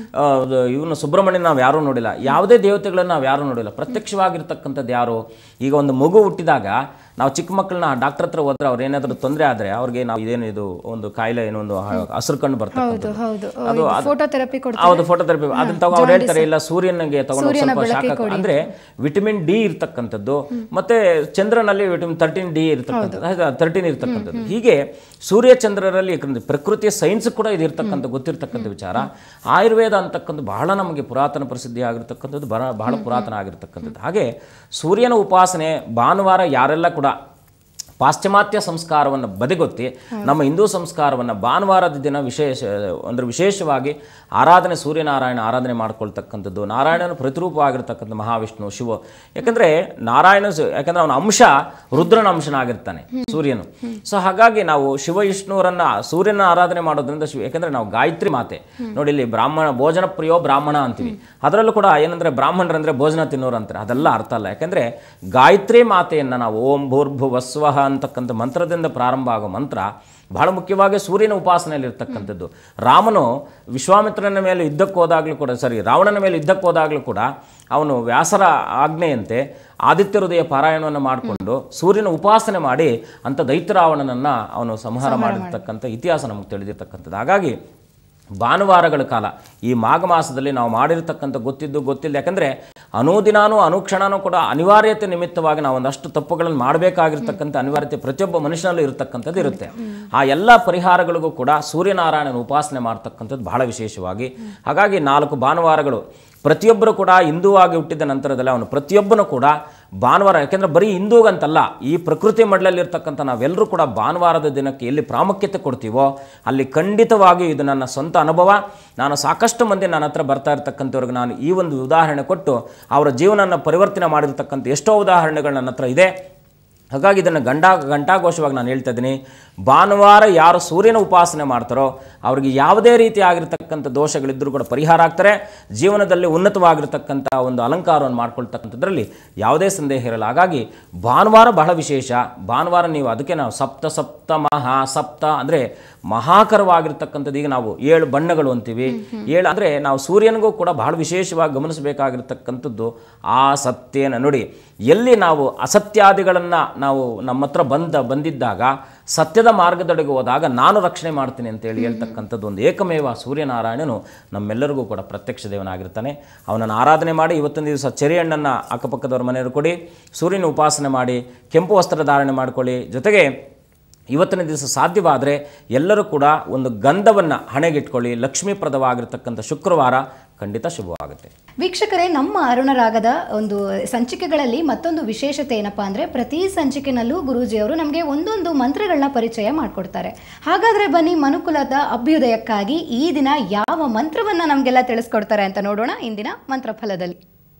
ಇವನು ಸುಬ್ರಹ್ಮಣ್ಯ ನಾವು ಯಾರೂ ನೋಡಿಲ್ಲ ಯಾವುದೇ ದೇವತೆಗಳನ್ನ ನಾವು ಯಾರೂ ನೋಡಿಲ್ಲ ಪ್ರತ್ಯಕ್ಷವಾಗಿರ್ತಕ್ಕಂಥದ್ದು ಯಾರು ಈಗ ಒಂದು ಮಗು ಹುಟ್ಟಿದಾಗ ನಾವು ಚಿಕ್ಕ ಮಕ್ಕಳನ್ನ ಡಾಕ್ಟರ್ ಹತ್ರ ಹೋದ್ರೆ ಅವ್ರು ಏನಾದರೂ ತೊಂದರೆ ಆದರೆ ಅವ್ರಿಗೆ ನಾವು ಇದೇನು ಇದು ಒಂದು ಕಾಯಿಲೆ ಏನೋ ಒಂದು ಹಸಿರು ಕಣ್ಣು ಬರ್ತಕ್ಕಂಥದ್ದು ಹೌದು ಅದು ಫೋಟೋ ಥೆರಪಿ ಕೊಡ್ತಾರೆ ಹೌದು ಫೋಟೋ ಥೆರಪಿ ಅದನ್ನ ತಗೋ ಅವ್ರು ಹೇಳ್ತಾರೆ ಇಲ್ಲ ಸೂರ್ಯನಿಗೆ ತಗೊಂಡು ಸ್ವಲ್ಪ ಶಾಖ ಅಂದ್ರೆ ವಿಟಮಿನ್ ಡಿ ಇರ್ತಕ್ಕಂಥದ್ದು ಮತ್ತೆ ಚಂದ್ರನಲ್ಲಿ ವಿಟಮಿನ್ ತರ್ಟೀನ್ ಡಿ ಇರ್ತಕ್ಕಂಥದ್ದು ತರ್ಟೀನ್ ಇರ್ತಕ್ಕಂಥದ್ದು ಹೀಗೆ ಸೂರ್ಯ ಚಂದ್ರರಲ್ಲಿ ಯಾಕಂದ್ರೆ ಪ್ರಕೃತಿಯ ಸೈನ್ಸ್ ಕೂಡ ಇದು ಇರ್ತಕ್ಕಂಥ ಗೊತ್ತಿರ್ತಕ್ಕಂಥ ವಿಚಾರ ಆಯುರ್ವೇದ ಅಂತಕ್ಕಂಥ ಬಹಳ ನಮಗೆ ಪುರಾತನ ಪ್ರಸಿದ್ಧಿ ಆಗಿರ್ತಕ್ಕಂಥದ್ದು ಬಹಳ ಬಹಳ ಪುರಾತನ ಆಗಿರ್ತಕ್ಕಂಥದ್ದು ಹಾಗೆ ಸೂರ್ಯನ ಉಪಾಸನೆ ಭಾನುವಾರ ಯಾರೆಲ್ಲ ಕೂಡ ಪಾಶ್ಚಿಮಾತ್ಯ ಸಂಸ್ಕಾರವನ್ನು ಬದಿಗೊತ್ತಿ ನಮ್ಮ ಹಿಂದೂ ಸಂಸ್ಕಾರವನ್ನು ಭಾನುವಾರದ ದಿನ ವಿಶೇಷ ಅಂದರೆ ವಿಶೇಷವಾಗಿ ಆರಾಧನೆ ಸೂರ್ಯನಾರಾಯಣ ಆರಾಧನೆ ಮಾಡ್ಕೊಳ್ತಕ್ಕಂಥದ್ದು ನಾರಾಯಣನ ಪ್ರತಿರೂಪವಾಗಿರ್ತಕ್ಕಂಥ ಮಹಾವಿಷ್ಣು ಶಿವ ಯಾಕಂದರೆ ನಾರಾಯಣ ಸ- ಯಾಕಂದ್ರೆ ಅವನ ಅಂಶ ರುದ್ರನ ಅಂಶನಾಗಿರ್ತಾನೆ ಸೂರ್ಯನು ಸೊ ಹಾಗಾಗಿ ನಾವು ಶಿವ ವಿಷ್ಣುವರನ್ನ ಸೂರ್ಯನ ಆರಾಧನೆ ಮಾಡೋದ್ರಿಂದ ಶಿವ ಯಾಕಂದ್ರೆ ನಾವು ಗಾಯತ್ರಿ ಮಾತೆ ನೋಡಿ ಇಲ್ಲಿ ಬ್ರಾಹ್ಮಣ ಭೋಜನ ಪ್ರಿಯೋ ಬ್ರಾಹ್ಮಣ ಅಂತೀವಿ ಅದರಲ್ಲೂ ಕೂಡ ಏನಂದ್ರೆ ಬ್ರಾಹ್ಮಣರಂದ್ರೆ ಭೋಜನ ತಿನ್ನೋರು ಅಂತಾರೆ ಅದೆಲ್ಲ ಅರ್ಥ ಅಲ್ಲ ಯಾಕಂದ್ರೆ ಗಾಯತ್ರಿ ಮಾತೆಯನ್ನು ನಾವು ಓಂ ಭೂರ್ಭುವ ಸ್ವಹ ಅಂತಕ್ಕಂಥ ಮಂತ್ರದಿಂದ ಪ್ರಾರಂಭ ಆಗೋ ಮಂತ್ರ ಬಹಳ ಮುಖ್ಯವಾಗಿ ಸೂರ್ಯನ ಉಪಾಸನೆಯಲ್ಲಿ ಇರ್ತಕ್ಕಂಥದ್ದು ರಾಮನು ವಿಶ್ವಾಮಿತ್ರನ ಮೇಲೆ ಯುದ್ಧಕ್ಕೆ ಹೋದಾಗಲೂ ಕೂಡ ಸರಿ ರಾವಣನ ಮೇಲೆ ಯುದ್ಧಕ್ಕೆ ಹೋದಾಗಲೂ ಕೂಡ ಅವನು ವ್ಯಾಸರ ಆಜ್ಞೆಯಂತೆ ಆದಿತ್ಯ ಹೃದಯ ಪಾರಾಯಣವನ್ನು ಮಾಡಿಕೊಂಡು ಸೂರ್ಯನ ಉಪಾಸನೆ ಮಾಡಿ ಅಂಥ ದೈತ್ಯರಾವಣನನ್ನು ಅವನು ಸಂಹಾರ ಮಾಡಿರ್ತಕ್ಕಂಥ ಇತಿಹಾಸ ನಮಗೆ ತಿಳಿದಿರ್ತಕ್ಕಂಥದ್ದು ಹಾಗಾಗಿ ಭಾನುವಾರಗಳ ಕಾಲ ಈ ಮಾಘ ಮಾಸದಲ್ಲಿ ನಾವು ಮಾಡಿರ್ತಕ್ಕಂಥ ಗೊತ್ತಿದ್ದು ಗೊತ್ತಿಲ್ಲ ಯಾಕಂದರೆ ಅನುದಿನಾನು ಅನುಕ್ಷಣನೂ ಕೂಡ ಅನಿವಾರ್ಯತೆ ನಿಮಿತ್ತವಾಗಿ ನಾವು ಒಂದಷ್ಟು ತಪ್ಪುಗಳನ್ನು ಮಾಡಬೇಕಾಗಿರ್ತಕ್ಕಂಥ ಅನಿವಾರ್ಯತೆ ಪ್ರತಿಯೊಬ್ಬ ಮನುಷ್ಯನಲ್ಲೂ ಇರತಕ್ಕಂಥದ್ದು ಇರುತ್ತೆ ಆ ಎಲ್ಲ ಪರಿಹಾರಗಳಿಗೂ ಕೂಡ ಸೂರ್ಯನಾರಾಯಣನ ಉಪಾಸನೆ ಮಾಡ್ತಕ್ಕಂಥದ್ದು ಬಹಳ ವಿಶೇಷವಾಗಿ ಹಾಗಾಗಿ ನಾಲ್ಕು ಭಾನುವಾರಗಳು ಪ್ರತಿಯೊಬ್ಬರು ಕೂಡ ಹಿಂದೂವಾಗಿ ಹುಟ್ಟಿದ ನಂತರದಲ್ಲಿ ಅವನು ಪ್ರತಿಯೊಬ್ಬನು ಕೂಡ ಭಾನುವಾರ ಯಾಕೆಂದರೆ ಬರೀ ಹಿಂದೂಗಂತಲ್ಲ ಈ ಪ್ರಕೃತಿ ಮಡಲಲ್ಲಿರ್ತಕ್ಕಂಥ ನಾವೆಲ್ಲರೂ ಕೂಡ ಭಾನುವಾರದ ದಿನಕ್ಕೆ ಎಲ್ಲಿ ಪ್ರಾಮುಖ್ಯತೆ ಕೊಡ್ತೀವೋ ಅಲ್ಲಿ ಖಂಡಿತವಾಗಿಯೂ ಇದು ನನ್ನ ಸ್ವಂತ ಅನುಭವ ನಾನು ಸಾಕಷ್ಟು ಮಂದಿ ನನ್ನ ಹತ್ರ ಬರ್ತಾ ಇರ್ತಕ್ಕಂಥವ್ರಿಗೆ ನಾನು ಈ ಒಂದು ಉದಾಹರಣೆ ಕೊಟ್ಟು ಅವರ ಜೀವನನ ಪರಿವರ್ತನೆ ಮಾಡಿರ್ತಕ್ಕಂಥ ಎಷ್ಟೋ ಉದಾಹರಣೆಗಳು ನನ್ನ ಹತ್ರ ಇದೆ ಹಾಗಾಗಿ ಇದನ್ನು ಗಂಟಾ ಗಂಟಾಘೋಷವಾಗಿ ನಾನು ಹೇಳ್ತಾ ಇದ್ದೀನಿ ಭಾನುವಾರ ಯಾರು ಸೂರ್ಯನ ಉಪಾಸನೆ ಮಾಡ್ತಾರೋ ಅವರಿಗೆ ಯಾವುದೇ ರೀತಿ ಆಗಿರ್ತಕ್ಕಂಥ ದೋಷಗಳಿದ್ದರೂ ಕೂಡ ಪರಿಹಾರ ಆಗ್ತಾರೆ ಜೀವನದಲ್ಲಿ ಉನ್ನತವಾಗಿರ್ತಕ್ಕಂಥ ಒಂದು ಅಲಂಕಾರವನ್ನು ಮಾಡ್ಕೊಳ್ತಕ್ಕಂಥದ್ರಲ್ಲಿ ಯಾವುದೇ ಸಂದೇಹ ಇರಲ್ಲ ಹಾಗಾಗಿ ಭಾನುವಾರ ಬಹಳ ವಿಶೇಷ ಭಾನುವಾರ ನೀವು ಅದಕ್ಕೆ ನಾವು ಸಪ್ತ ಸಪ್ತ ಮಹಾ ಸಪ್ತ ಅಂದರೆ ಮಹಾಕರವಾಗಿರ್ತಕ್ಕಂಥದ್ದು ಈಗ ನಾವು ಏಳು ಬಣ್ಣಗಳು ಅಂತೀವಿ ಏಳು ಅಂದರೆ ನಾವು ಸೂರ್ಯನಿಗೂ ಕೂಡ ಬಹಳ ವಿಶೇಷವಾಗಿ ಗಮನಿಸಬೇಕಾಗಿರ್ತಕ್ಕಂಥದ್ದು ಆ ಸತ್ಯನ ನೋಡಿ ಎಲ್ಲಿ ನಾವು ಅಸತ್ಯಾದಿಗಳನ್ನು ನಾವು ನಮ್ಮ ಹತ್ರ ಬಂದ ಬಂದಿದ್ದಾಗ ಸತ್ಯದ ಮಾರ್ಗದೊಳಗೆ ಹೋದಾಗ ನಾನು ರಕ್ಷಣೆ ಮಾಡ್ತೀನಿ ಅಂತೇಳಿ ಹೇಳ್ತಕ್ಕಂಥದ್ದು ಒಂದು ಏಕಮೇವ ಸೂರ್ಯನಾರಾಯಣನು ನಮ್ಮೆಲ್ಲರಿಗೂ ಕೂಡ ಪ್ರತ್ಯಕ್ಷ ದೇವನಾಗಿರ್ತಾನೆ ಅವನನ್ನು ಆರಾಧನೆ ಮಾಡಿ ಇವತ್ತಿನ ದಿವಸ ಚೆರಿ ಹಣ್ಣನ್ನು ಅಕ್ಕಪಕ್ಕದವ್ರ ಮನೆಯವರು ಕೊಡಿ ಸೂರ್ಯನ ಉಪಾಸನೆ ಮಾಡಿ ಕೆಂಪು ವಸ್ತ್ರ ಧಾರಣೆ ಮಾಡ್ಕೊಳ್ಳಿ ಜೊತೆಗೆ ಇವತ್ತಿನ ದಿವಸ ಸಾಧ್ಯವಾದರೆ ಎಲ್ಲರೂ ಕೂಡ ಒಂದು ಗಂಧವನ್ನು ಹಣೆಗಿಟ್ಕೊಳ್ಳಿ ಲಕ್ಷ್ಮೀಪ್ರದವಾಗಿರ್ತಕ್ಕಂಥ ಶುಕ್ರವಾರ ಖಂಡಿತ ಶುಭವಾಗುತ್ತೆ ವೀಕ್ಷಕರೇ ನಮ್ಮ ಅರುಣರಾಗದ ಒಂದು ಸಂಚಿಕೆಗಳಲ್ಲಿ ಮತ್ತೊಂದು ವಿಶೇಷತೆ ಏನಪ್ಪಾ ಅಂದರೆ ಪ್ರತಿ ಸಂಚಿಕೆನಲ್ಲೂ ಗುರೂಜಿಯವರು ನಮಗೆ ಒಂದೊಂದು ಮಂತ್ರಗಳನ್ನ ಪರಿಚಯ ಮಾಡಿಕೊಡ್ತಾರೆ ಹಾಗಾದರೆ ಬನ್ನಿ ಮನುಕುಲದ ಅಭ್ಯುದಯಕ್ಕಾಗಿ ಈ ದಿನ ಯಾವ ಮಂತ್ರವನ್ನು ನಮಗೆಲ್ಲ ತಿಳಿಸ್ಕೊಡ್ತಾರೆ ಅಂತ ನೋಡೋಣ ಇಂದಿನ ಮಂತ್ರ ಫಲದಲ್ಲಿ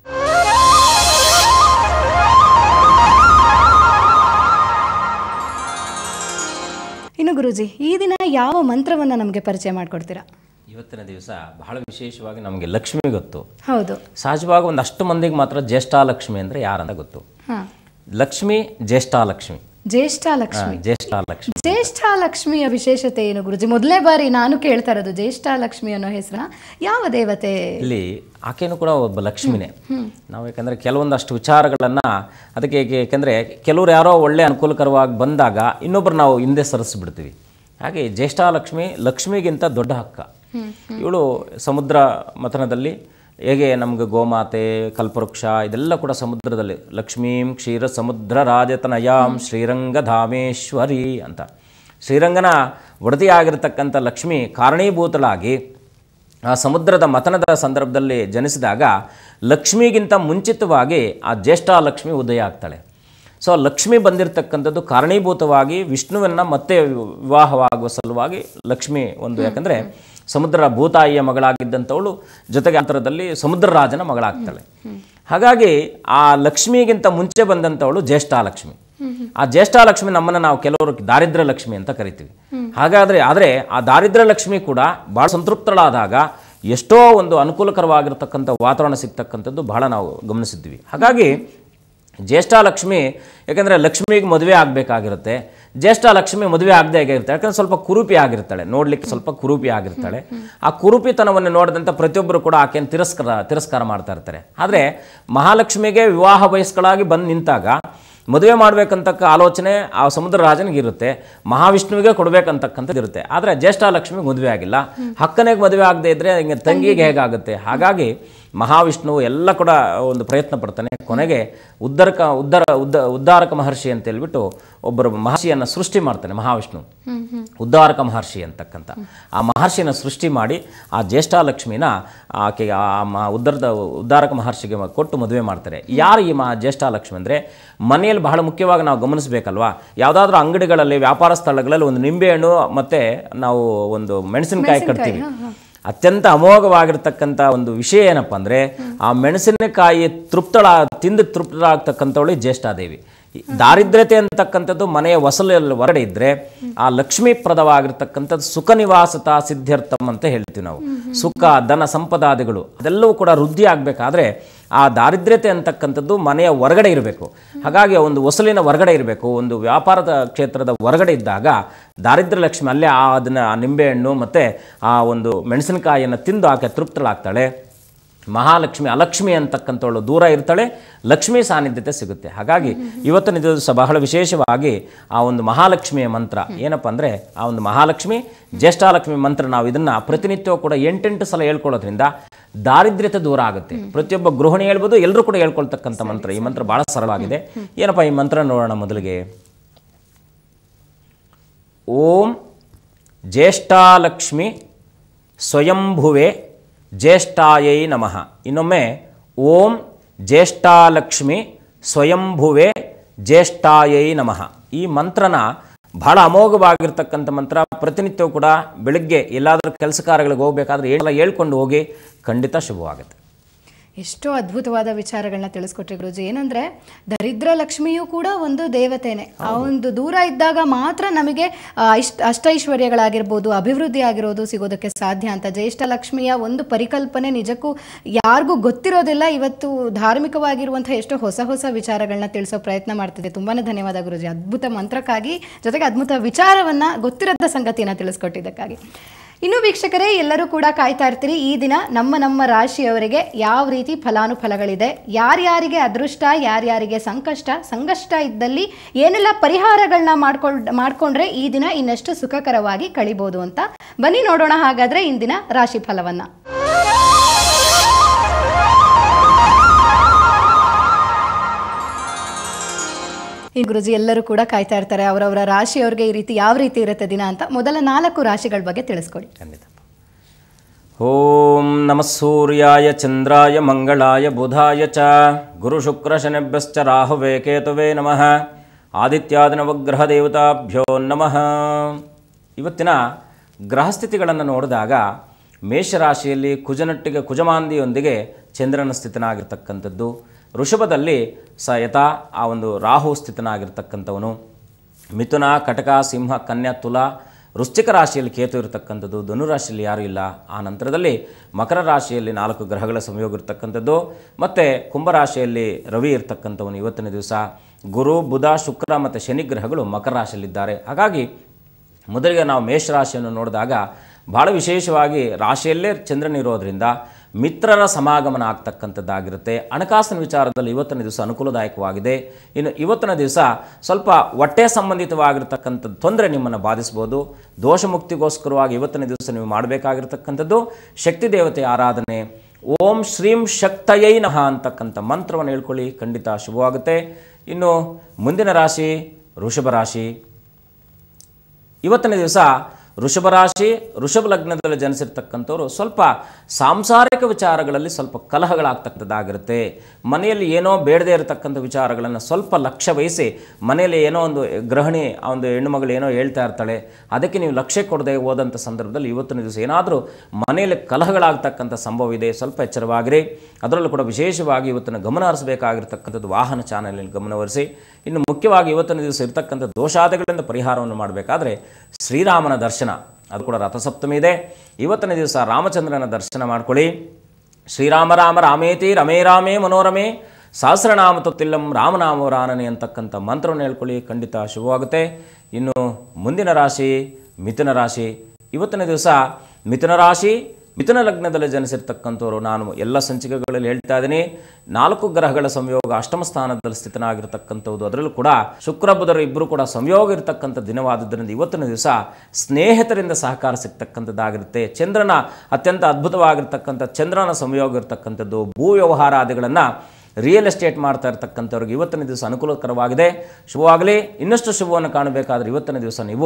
ಇನ್ನು ಗುರೂಜಿ ಈ ದಿನ ಯಾವ ಮಂತ್ರವನ್ನು ನಮಗೆ ಪರಿಚಯ ಮಾಡಿಕೊಡ್ತೀರಾ ಇವತ್ತಿನ ದಿವಸ ಬಹಳ ವಿಶೇಷವಾಗಿ ನಮಗೆ ಲಕ್ಷ್ಮಿ ಗೊತ್ತು ಹೌದು ಸಹಜವಾಗಿ ಒಂದಷ್ಟು ಮಂದಿಗೆ ಮಾತ್ರ ಜ್ಯೇಷ್ಠಾಲಕ್ಷ್ಮಿ ಅಂದರೆ ಯಾರಂತ ಗೊತ್ತು ಹಾಂ ಲಕ್ಷ್ಮಿ ಜ್ಯೇಷ್ಠಾಲಕ್ಷ್ಮಿ ಜ್ಯೇಷ್ಠಾಲಕ್ಷ್ಮಿ ಹಾ, ಜ್ಯೇಷ್ಠಾಲಕ್ಷ್ಮಿ ಜ್ಯೇಷ್ಠಾಲಕ್ಷ್ಮಿಯ ವಿಶೇಷತೆ ಏನು ಗುರುಜಿ ಮೊದಲೇ ಬಾರಿ ನಾನು ಕೇಳ್ತಾ ಇರೋದು ಜ್ಯೇಷ್ಠಾಲಕ್ಷ್ಮಿ ಅನ್ನೋ ಹೆಸರ ಯಾವ ದೇವತೆ ಇಲ್ಲಿ ಆಕೆನೂ ಕೂಡ ಒಬ್ಬ ಲಕ್ಷ್ಮಿನೇ ನಾವು ಯಾಕಂದರೆ ಕೆಲವೊಂದಷ್ಟು ವಿಚಾರಗಳನ್ನು ಅದಕ್ಕೆ ಏಕೆ- ಯಾಕೆಂದರೆ ಕೆಲವ್ರು ಯಾರೋ ಒಳ್ಳೆ ಅನುಕೂಲಕರವಾಗಿ ಬಂದಾಗ ಇನ್ನೊಬ್ಬರು ನಾವು ಹಿಂದೆ ಸರಿಸ್ಬಿಡ್ತೀವಿ ಹಾಗೆ ಜ್ಯೇಷ್ಠಾಲಕ್ಷ್ಮಿ ಲಕ್ಷ್ಮಿಗಿಂತ ದೊಡ್ಡ ಹಕ್ಕ ಇವಳು ಸಮುದ್ರ ಮಥನದಲ್ಲಿ ಹೇಗೆ ನಮಗೆ ಗೋಮಾತೆ ಕಲ್ಪವೃಕ್ಷ ಇದೆಲ್ಲ ಕೂಡ ಸಮುದ್ರದಲ್ಲಿ ಲಕ್ಷ್ಮೀಂ ಕ್ಷೀರ ಸಮುದ್ರ ರಾಜತನಯಾಂ ಶ್ರೀರಂಗಧಾಮೇಶ್ವರಿ ಅಂತ ಶ್ರೀರಂಗನ ಒಡತಿಯಾಗಿರ್ತಕ್ಕಂಥ ಲಕ್ಷ್ಮಿ ಕಾರಣೀಭೂತಳಾಗಿ ಆ ಸಮುದ್ರದ ಮಥನದ ಸಂದರ್ಭದಲ್ಲಿ ಜನಿಸಿದಾಗ ಲಕ್ಷ್ಮಿಗಿಂತ ಮುಂಚಿತವಾಗಿ ಆ ಜ್ಯೇಷ್ಠ ಲಕ್ಷ್ಮಿ ಉದಯ ಆಗ್ತಾಳೆ ಸೊ ಲಕ್ಷ್ಮಿ ಬಂದಿರತಕ್ಕಂಥದ್ದು ಕಾರಣೀಭೂತವಾಗಿ ವಿಷ್ಣುವನ್ನ ಮತ್ತೆ ವಿವಾಹವಾಗುವ ಸಲುವಾಗಿ ಲಕ್ಷ್ಮಿ ಒಂದು ಯಾಕಂದರೆ ಸಮುದ್ರ ಭೂತಾಯಿಯ ಮಗಳಾಗಿದ್ದಂಥವಳು ಜೊತೆಗೆ ಅಂತರದಲ್ಲಿ ಸಮುದ್ರ ರಾಜನ ಮಗಳಾಗ್ತಾಳೆ ಹಾಗಾಗಿ ಆ ಲಕ್ಷ್ಮಿಗಿಂತ ಮುಂಚೆ ಬಂದಂಥವಳು ಜ್ಯೇಷ್ಠ ಲಕ್ಷ್ಮಿ ಆ ಜ್ಯೇಷ್ಠ ಲಕ್ಷ್ಮಿ ನಮ್ಮನ್ನು ನಾವು ಕೆಲವರು ದಾರಿದ್ರ್ಯ ಲಕ್ಷ್ಮಿ ಅಂತ ಕರಿತೀವಿ ಹಾಗಾದರೆ ಆದರೆ ಆ ದಾರಿದ್ರ್ಯ ಲಕ್ಷ್ಮಿ ಕೂಡ ಭಾಳ ಸಂತೃಪ್ತಳಾದಾಗ ಎಷ್ಟೋ ಒಂದು ಅನುಕೂಲಕರವಾಗಿರ್ತಕ್ಕಂಥ ವಾತಾವರಣ ಸಿಗ್ತಕ್ಕಂಥದ್ದು ಬಹಳ ನಾವು ಗಮನಿಸಿದ್ವಿ ಹಾಗಾಗಿ ಜ್ಯೇಷ್ಠ ಲಕ್ಷ್ಮಿ ಯಾಕಂದರೆ ಲಕ್ಷ್ಮಿಗೆ ಮದುವೆ ಆಗಬೇಕಾಗಿರುತ್ತೆ ಜ್ಯೇಷ್ಠ ಲಕ್ಷ್ಮಿ ಮದುವೆ ಆಗದೆ ಆಗಿರ್ತಾಳೆ ಯಾಕಂದ್ರೆ ಸ್ವಲ್ಪ ಕುರೂಪಿ ಆಗಿರ್ತಾಳೆ ನೋಡ್ಲಿಕ್ಕೆ ಸ್ವಲ್ಪ ಕುರೂಪಿ ಆಗಿರ್ತಾಳೆ ಆ ಕುರೂಪಿತನವನ್ನು ನೋಡಿದಂಥ ಪ್ರತಿಯೊಬ್ಬರು ಕೂಡ ಆಕೆಯನ್ನು ತಿರಸ್ಕಾರ ತಿರಸ್ಕಾರ ಮಾಡ್ತಾ ಇರ್ತಾರೆ ಆದರೆ ಮಹಾಲಕ್ಷ್ಮಿಗೆ ವಿವಾಹ ವಯಸ್ಕಳಾಗಿ ಬಂದು ನಿಂತಾಗ ಮದುವೆ ಮಾಡಬೇಕಂತಕ್ಕ ಆಲೋಚನೆ ಆ ಸಮುದ್ರ ರಾಜನಿಗೆ ಇರುತ್ತೆ ಮಹಾವಿಷ್ಣುವಿಗೆ ಕೊಡಬೇಕಂತಕ್ಕಂಥದ್ದು ಇರುತ್ತೆ ಆದರೆ ಜ್ಯೇಷ್ಠ ಲಕ್ಷ್ಮಿಗೆ ಮದುವೆ ಆಗಿಲ್ಲ ಹಕ್ಕನೆಗೆ ಮದುವೆ ಆಗದೆ ಇದ್ರೆ ಹಿಂಗೆ ತಂಗಿಗೆ ಹೇಗಾಗುತ್ತೆ ಹಾಗಾಗಿ ಮಹಾವಿಷ್ಣುವು ಎಲ್ಲ ಕೂಡ ಒಂದು ಪ್ರಯತ್ನ ಪಡ್ತಾನೆ ಕೊನೆಗೆ ಉದ್ಧಾರಕ ಉದ್ಧಾರ ಉದ್ದ ಉದ್ಧಾರಕ ಮಹರ್ಷಿ ಅಂತ ಹೇಳ್ಬಿಟ್ಟು ಒಬ್ಬರು ಮಹರ್ಷಿಯನ್ನು ಸೃಷ್ಟಿ ಮಾಡ್ತಾನೆ ಮಹಾವಿಷ್ಣು ಉದ್ಧಾರಕ ಮಹರ್ಷಿ ಅಂತಕ್ಕಂಥ ಆ ಮಹರ್ಷಿನ ಸೃಷ್ಟಿ ಮಾಡಿ ಆ ಜ್ಯೇಷ್ಠ ಲಕ್ಷ್ಮಿನ ಆಕೆಗೆ ಆ ಮ ಉದ್ಧಾರದ ಉದ್ಧಾರಕ ಮಹರ್ಷಿಗೆ ಮ- ಕೊಟ್ಟು ಮದುವೆ ಮಾಡ್ತಾರೆ ಯಾರು ಈ ಮಾ ಜ್ಯೇಷ್ಠ ಲಕ್ಷ್ಮಿ ಅಂದರೆ ಮನೆಯಲ್ಲಿ ಬಹಳ ಮುಖ್ಯವಾಗಿ ನಾವು ಗಮನಿಸಬೇಕಲ್ವಾ ಯಾವುದಾದ್ರೂ ಅಂಗಡಿಗಳಲ್ಲಿ ವ್ಯಾಪಾರ ಸ್ಥಳಗಳಲ್ಲಿ ಒಂದು ನಿಂಬೆಹಣ್ಣು ಮತ್ತು ನಾವು ಒಂದು ಮೆಣಸಿನಕಾಯಿ ಕಟ್ತೀವಿ ಅತ್ಯಂತ ಅಮೋಘವಾಗಿರ್ತಕ್ಕಂಥ ಒಂದು ವಿಷಯ ಏನಪ್ಪ ಅಂದರೆ ಆ ಮೆಣಸಿನಕಾಯಿ ತೃಪ್ತಳ ತಿಂದು ತೃಪ್ತರಾಗ್ತಕ್ಕಂಥವಳು ಜ್ಯೇಷ್ಠಾದೇವಿ ಈ ದಾರಿದ್ರ್ಯತೆ ಅಂತಕ್ಕಂಥದ್ದು ಮನೆಯ ಹೊಸಲಲ್ಲಿ ಹೊರಗಡೆ ಇದ್ದರೆ ಆ ಲಕ್ಷ್ಮೀಪ್ರದವಾಗಿರ್ತಕ್ಕಂಥದ್ದು ಸುಖ ನಿವಾಸತ ಸಿದ್ಧಾರ್ಥಂ ಅಂತ ಹೇಳ್ತೀವಿ ನಾವು ಸುಖ ಧನ ಸಂಪದಾದಿಗಳು ಅದೆಲ್ಲವೂ ಕೂಡ ವೃದ್ಧಿ ಆಗಬೇಕಾದ್ರೆ ಆ ದಾರಿದ್ರ್ಯತೆ ಅಂತಕ್ಕಂಥದ್ದು ಮನೆಯ ಹೊರಗಡೆ ಇರಬೇಕು ಹಾಗಾಗಿ ಒಂದು ಹೊಸಲಿನ ಹೊರಗಡೆ ಇರಬೇಕು ಒಂದು ವ್ಯಾಪಾರದ ಕ್ಷೇತ್ರದ ಹೊರಗಡೆ ಇದ್ದಾಗ ದಾರಿದ್ರ್ಯ ಲಕ್ಷ್ಮಿ ಅಲ್ಲೇ ಆ ಅದನ್ನು ಆ ನಿಂಬೆಹಣ್ಣು ಮತ್ತು ಆ ಒಂದು ಮೆಣಸಿನಕಾಯಿಯನ್ನು ತಿಂದು ಆಕೆ ತೃಪ್ತಳಾಗ್ತಾಳೆ ಮಹಾಲಕ್ಷ್ಮಿ ಅಲಕ್ಷ್ಮಿ ಅಂತಕ್ಕಂಥವಳು ದೂರ ಇರ್ತಾಳೆ ಲಕ್ಷ್ಮಿ ಸಾನ್ನಿಧ್ಯತೆ ಸಿಗುತ್ತೆ ಹಾಗಾಗಿ ಇವತ್ತಿನ ದಿವಸ ಬಹಳ ವಿಶೇಷವಾಗಿ ಆ ಒಂದು ಮಹಾಲಕ್ಷ್ಮಿಯ ಮಂತ್ರ ಏನಪ್ಪ ಅಂದರೆ ಆ ಒಂದು ಮಹಾಲಕ್ಷ್ಮಿ ಜ್ಯೇಷ್ಠಾಲಕ್ಷ್ಮಿ ಮಂತ್ರ ನಾವು ಇದನ್ನು ಪ್ರತಿನಿತ್ಯವೂ ಕೂಡ ಎಂಟೆಂಟು ಸಲ ಹೇಳ್ಕೊಳ್ಳೋದ್ರಿಂದ ದಾರಿದ್ರ್ಯತೆ ದೂರ ಆಗುತ್ತೆ ಪ್ರತಿಯೊಬ್ಬ ಗೃಹಿಣಿ ಹೇಳ್ಬೋದು ಎಲ್ಲರೂ ಕೂಡ ಹೇಳ್ಕೊಳ್ತಕ್ಕಂಥ ಮಂತ್ರ ಈ ಮಂತ್ರ ಭಾಳ ಸರಳವಾಗಿದೆ ಏನಪ್ಪ ಈ ಮಂತ್ರ ನೋಡೋಣ ಮೊದಲಿಗೆ ಓಂ ಜ್ಯೇಷ್ಠಾಲಕ್ಷ್ಮಿ ಸ್ವಯಂಭುವೆ ಜ್ಯೇಷ್ಠಾಯೈ ನಮಃ ಇನ್ನೊಮ್ಮೆ ಓಂ ಜ್ಯೇಷ್ಠಾಲಕ್ಷ್ಮಿ ಸ್ವಯಂಭುವೆ ಜ್ಯೇಷ್ಠಾಯೈ ನಮಃ ಈ ಮಂತ್ರನ ಬಹಳ ಅಮೋಘವಾಗಿರ್ತಕ್ಕಂಥ ಮಂತ್ರ ಪ್ರತಿನಿತ್ಯವೂ ಕೂಡ ಬೆಳಗ್ಗೆ ಎಲ್ಲಾದರೂ ಕೆಲಸ ಕಾರ್ಯಗಳಿಗೆ ಹೋಗಬೇಕಾದ್ರೆ ಎಲ್ಲ ಹೇಳ್ಕೊಂಡು ಹೋಗಿ ಖಂಡಿತ ಶುಭವಾಗುತ್ತೆ ಎಷ್ಟೋ ಅದ್ಭುತವಾದ ವಿಚಾರಗಳನ್ನ ತಿಳಿಸ್ಕೊಟ್ರಿ ಗುರುಜಿ ಏನಂದ್ರೆ ದರಿದ್ರ ಲಕ್ಷ್ಮಿಯೂ ಕೂಡ ಒಂದು ದೇವತೆನೆ ಆ ಒಂದು ದೂರ ಇದ್ದಾಗ ಮಾತ್ರ ನಮಗೆ ಆ, ಇಷ್ಟ ಅಷ್ಟೈಶ್ವರ್ಯಗಳಾಗಿರ್ಬೋದು ಅಭಿವೃದ್ಧಿ ಆಗಿರೋದು ಸಿಗೋದಕ್ಕೆ ಸಾಧ್ಯ ಅಂತ ಜ್ಯೇಷ್ಠ ಲಕ್ಷ್ಮಿಯ ಒಂದು ಪರಿಕಲ್ಪನೆ ನಿಜಕ್ಕೂ ಯಾರಿಗೂ ಗೊತ್ತಿರೋದಿಲ್ಲ ಇವತ್ತು ಧಾರ್ಮಿಕವಾಗಿರುವಂತಹ ಎಷ್ಟೋ ಹೊಸ ಹೊಸ ವಿಚಾರಗಳನ್ನ ತಿಳಿಸೋ ಪ್ರಯತ್ನ ಮಾಡ್ತಿದೆ ತುಂಬಾನೇ ಧನ್ಯವಾದ ಗುರುಜಿ ಅದ್ಭುತ ಮಂತ್ರಕ್ಕಾಗಿ ಜೊತೆಗೆ ಅದ್ಭುತ ವಿಚಾರವನ್ನ ಗೊತ್ತಿರದ ಸಂಗತಿಯನ್ನ ತಿಳಿಸ್ಕೊಟ್ಟಿದ್ದಕ್ಕಾಗಿ ಇನ್ನು ವೀಕ್ಷಕರೇ ಎಲ್ಲರೂ ಕೂಡ ಕಾಯ್ತಾ ಇರ್ತೀರಿ ಈ ದಿನ ನಮ್ಮ ನಮ್ಮ ರಾಶಿಯವರಿಗೆ ಯಾವ ರೀತಿ ಫಲಾನುಫಲಗಳಿದೆ ಯಾರ್ಯಾರಿಗೆ ಅದೃಷ್ಟ ಯಾರ್ಯಾರಿಗೆ ಸಂಕಷ್ಟ ಸಂಕಷ್ಟ ಇದ್ದಲ್ಲಿ ಏನೆಲ್ಲ ಪರಿಹಾರಗಳನ್ನ ಮಾಡ್ಕೊಳ್ ಮಾಡ್ಕೊಂಡ್ರೆ ಈ ದಿನ ಇನ್ನಷ್ಟು ಸುಖಕರವಾಗಿ ಕಳಿಬೋದು ಅಂತ ಬನ್ನಿ ನೋಡೋಣ ಹಾಗಾದ್ರೆ ಇಂದಿನ ರಾಶಿ ಫಲವನ್ನ ಈ ಗುರುಜಿ ಎಲ್ಲರೂ ಕೂಡ ಕಾಯ್ತಾ ಇರ್ತಾರೆ ಅವರವರ ರಾಶಿಯವರಿಗೆ ಈ ರೀತಿ ಯಾವ ರೀತಿ ಇರುತ್ತೆ ದಿನ ಅಂತ ಮೊದಲ ನಾಲ್ಕು ರಾಶಿಗಳ ಬಗ್ಗೆ ತಿಳಿಸ್ಕೊಡಿ ಖಂಡಿತ ಓಂ ನಮಃ ಸೂರ್ಯಾಯ ಚಂದ್ರಾಯ ಮಂಗಳಾಯ ಬುಧಾಯ ಚ ಗುರುಶುಕ್ರಶನಿಭ್ಯಶ್ಚ ರಾಹುವೇ ಕೇತುವೇ ನಮಃ ಆದಿತ್ಯಾದಿನವಗ್ರಹ ದೇವತಾಭ್ಯೋ ನಮಃ ಇವತ್ತಿನ ಗ್ರಹಸ್ಥಿತಿಗಳನ್ನು ನೋಡಿದಾಗ ಮೇಷರಾಶಿಯಲ್ಲಿ ಕುಜನಟ್ಟಿಗೆ ಕುಜಮಾಂದಿಯೊಂದಿಗೆ ಚಂದ್ರನ ಸ್ಥಿತನಾಗಿರ್ತಕ್ಕಂಥದ್ದು ವೃಷಭದಲ್ಲಿ ಸ ಯಥಾ ಆ ಒಂದು ರಾಹು ಸ್ಥಿತನಾಗಿರ್ತಕ್ಕಂಥವನು ಮಿಥುನ ಕಟಕ ಸಿಂಹ ಕನ್ಯಾ ತುಲ ವೃಶ್ಚಿಕ ರಾಶಿಯಲ್ಲಿ ಕೇತು ಇರತಕ್ಕಂಥದ್ದು ಧನುರಾಶಿಯಲ್ಲಿ ಯಾರೂ ಇಲ್ಲ ಆ ನಂತರದಲ್ಲಿ ಮಕರ ರಾಶಿಯಲ್ಲಿ ನಾಲ್ಕು ಗ್ರಹಗಳ ಸಂಯೋಗ ಇರತಕ್ಕಂಥದ್ದು ಮತ್ತು ಕುಂಭರಾಶಿಯಲ್ಲಿ ರವಿ ಇರ್ತಕ್ಕಂಥವನು ಇವತ್ತಿನ ದಿವಸ ಗುರು ಬುಧ ಶುಕ್ರ ಮತ್ತು ಶನಿ ಗ್ರಹಗಳು ಮಕರ ರಾಶಿಯಲ್ಲಿದ್ದಾರೆ ಹಾಗಾಗಿ ಮೊದಲಿಗೆ ನಾವು ಮೇಷರಾಶಿಯನ್ನು ನೋಡಿದಾಗ ಭಾಳ ವಿಶೇಷವಾಗಿ ರಾಶಿಯಲ್ಲೇ ಚಂದ್ರನಿರೋದ್ರಿಂದ ಮಿತ್ರರ ಸಮಾಗಮನ ಆಗ್ತಕ್ಕಂಥದ್ದಾಗಿರುತ್ತೆ ಹಣಕಾಸಿನ ವಿಚಾರದಲ್ಲಿ ಇವತ್ತಿನ ದಿವಸ ಅನುಕೂಲದಾಯಕವಾಗಿದೆ ಇನ್ನು ಇವತ್ತಿನ ದಿವಸ ಸ್ವಲ್ಪ ಹೊಟ್ಟೆ ಸಂಬಂಧಿತವಾಗಿರ್ತಕ್ಕಂಥ ತೊಂದರೆ ನಿಮ್ಮನ್ನು ಬಾಧಿಸ್ಬೋದು ದೋಷ ಮುಕ್ತಿಗೋಸ್ಕರವಾಗಿ ಇವತ್ತಿನ ದಿವಸ ನೀವು ಮಾಡಬೇಕಾಗಿರ್ತಕ್ಕಂಥದ್ದು ಶಕ್ತಿ ದೇವತೆ ಆರಾಧನೆ ಓಂ ಶ್ರೀಂ ಶಕ್ತಯೈ ನಮಃ ಅಂತಕ್ಕಂಥ ಮಂತ್ರವನ್ನು ಹೇಳ್ಕೊಳ್ಳಿ ಖಂಡಿತ ಶುಭವಾಗುತ್ತೆ ಇನ್ನು ಮುಂದಿನ ರಾಶಿ ವೃಷಭ ರಾಶಿ ಇವತ್ತಿನ ದಿವಸ ವೃಷಭ ರಾಶಿ ವೃಷಭ ಲಗ್ನದಲ್ಲಿ ಜನಿಸಿರ್ತಕ್ಕಂಥವ್ರು ಸ್ವಲ್ಪ ಸಾಂಸಾರಿಕ ವಿಚಾರಗಳಲ್ಲಿ ಸ್ವಲ್ಪ ಕಲಹಗಳಾಗ್ತಕ್ಕಂಥದ್ದಾಗಿರುತ್ತೆ ಮನೆಯಲ್ಲಿ ಏನೋ ಬೇಡದೇ ಇರತಕ್ಕಂಥ ವಿಚಾರಗಳನ್ನು ಸ್ವಲ್ಪ ಲಕ್ಷ್ಯ ವಹಿಸಿ ಮನೆಯಲ್ಲಿ ಏನೋ ಒಂದು ಗೃಹಿಣಿ ಆ ಒಂದು ಹೆಣ್ಣುಮಗಳು ಏನೋ ಹೇಳ್ತಾ ಇರ್ತಾಳೆ ಅದಕ್ಕೆ ನೀವು ಲಕ್ಷ್ಯ ಕೊಡದೆ ಹೋದಂಥ ಸಂದರ್ಭದಲ್ಲಿ ಇವತ್ತಿನ ದಿವಸ ಏನಾದರೂ ಮನೆಯಲ್ಲಿ ಕಲಹಗಳಾಗ್ತಕ್ಕಂಥ ಸಂಭವ ಇದೆ ಸ್ವಲ್ಪ ಎಚ್ಚರವಾಗಿರಿ ಅದರಲ್ಲೂ ಕೂಡ ವಿಶೇಷವಾಗಿ ಇವತ್ತಿನ ಗಮನ ಹರಿಸಬೇಕಾಗಿರ್ತಕ್ಕಂಥದ್ದು ವಾಹನ ಚಾನಲಲ್ಲಿ ಗಮನಹರಿಸಿ ಇನ್ನು ಮುಖ್ಯವಾಗಿ ಇವತ್ತಿನ ದಿವಸ ಇರತಕ್ಕಂಥ ದೋಷಾದಿಗಳಿಂದ ಪರಿಹಾರವನ್ನು ಮಾಡಬೇಕಾದ್ರೆ ಶ್ರೀರಾಮನ ದರ್ಶನ ಅದು ಕೂಡ ರಥಸಪ್ತಮಿ ಇದೆ ಇವತ್ತಿನ ದಿವಸ ರಾಮಚಂದ್ರನ ದರ್ಶನ ಮಾಡ್ಕೊಳ್ಳಿ ಶ್ರೀರಾಮ ರಾಮ ರಾಮೇತಿ ರಮೇ ರಾಮೇ ಮನೋರಮೆ ಸಹಸ್ರನಾಮ ತೊತ್ತಿಲ್ಲಂ ರಾಮನಾಮವರಾನನೆ ಅಂತಕ್ಕಂಥ ಮಂತ್ರವನ್ನು ಹೇಳ್ಕೊಳ್ಳಿ ಖಂಡಿತ ಶುಭವಾಗುತ್ತೆ ಇನ್ನು ಮುಂದಿನ ರಾಶಿ ಮಿಥುನ ರಾಶಿ ಇವತ್ತಿನ ದಿವಸ ಮಿಥುನ ರಾಶಿ ಮಿಥುನ ಲಗ್ನದಲ್ಲಿ ಜನಿಸಿರ್ತಕ್ಕಂಥವ್ರು ನಾನು ಎಲ್ಲ ಸಂಚಿಕೆಗಳಲ್ಲಿ ಹೇಳ್ತಾ ಇದ್ದೀನಿ ನಾಲ್ಕು ಗ್ರಹಗಳ ಸಂಯೋಗ ಅಷ್ಟಮ ಸ್ಥಾನದಲ್ಲಿ ಸ್ಥಿತನಾಗಿರ್ತಕ್ಕಂಥದ್ದು ಅದರಲ್ಲೂ ಕೂಡ ಶುಕ್ರ ಬುಧರು ಇಬ್ಬರು ಕೂಡ ಸಂಯೋಗ ಇರತಕ್ಕಂಥ ದಿನವಾದದ್ದರಿಂದ ಇವತ್ತಿನ ದಿವಸ ಸ್ನೇಹಿತರಿಂದ ಸಹಕಾರ ಸಿಗ್ತಕ್ಕಂಥದ್ದಾಗಿರುತ್ತೆ ಚಂದ್ರನ ಅತ್ಯಂತ ಅದ್ಭುತವಾಗಿರ್ತಕ್ಕಂಥ ಚಂದ್ರನ ಸಂಯೋಗ ಇರತಕ್ಕಂಥದ್ದು ಭೂ ವ್ಯವಹಾರಾದಿಗಳನ್ನು ರಿಯಲ್ ಎಸ್ಟೇಟ್ ಮಾಡ್ತಾ ಇರ್ತಕ್ಕಂಥವ್ರಿಗೆ ಇವತ್ತಿನ ದಿವಸ ಅನುಕೂಲಕರವಾಗಿದೆ ಶುಭವಾಗಲಿ ಇನ್ನಷ್ಟು ಶುಭವನ್ನು ಕಾಣಬೇಕಾದ್ರೆ ಇವತ್ತಿನ ದಿವಸ ನೀವು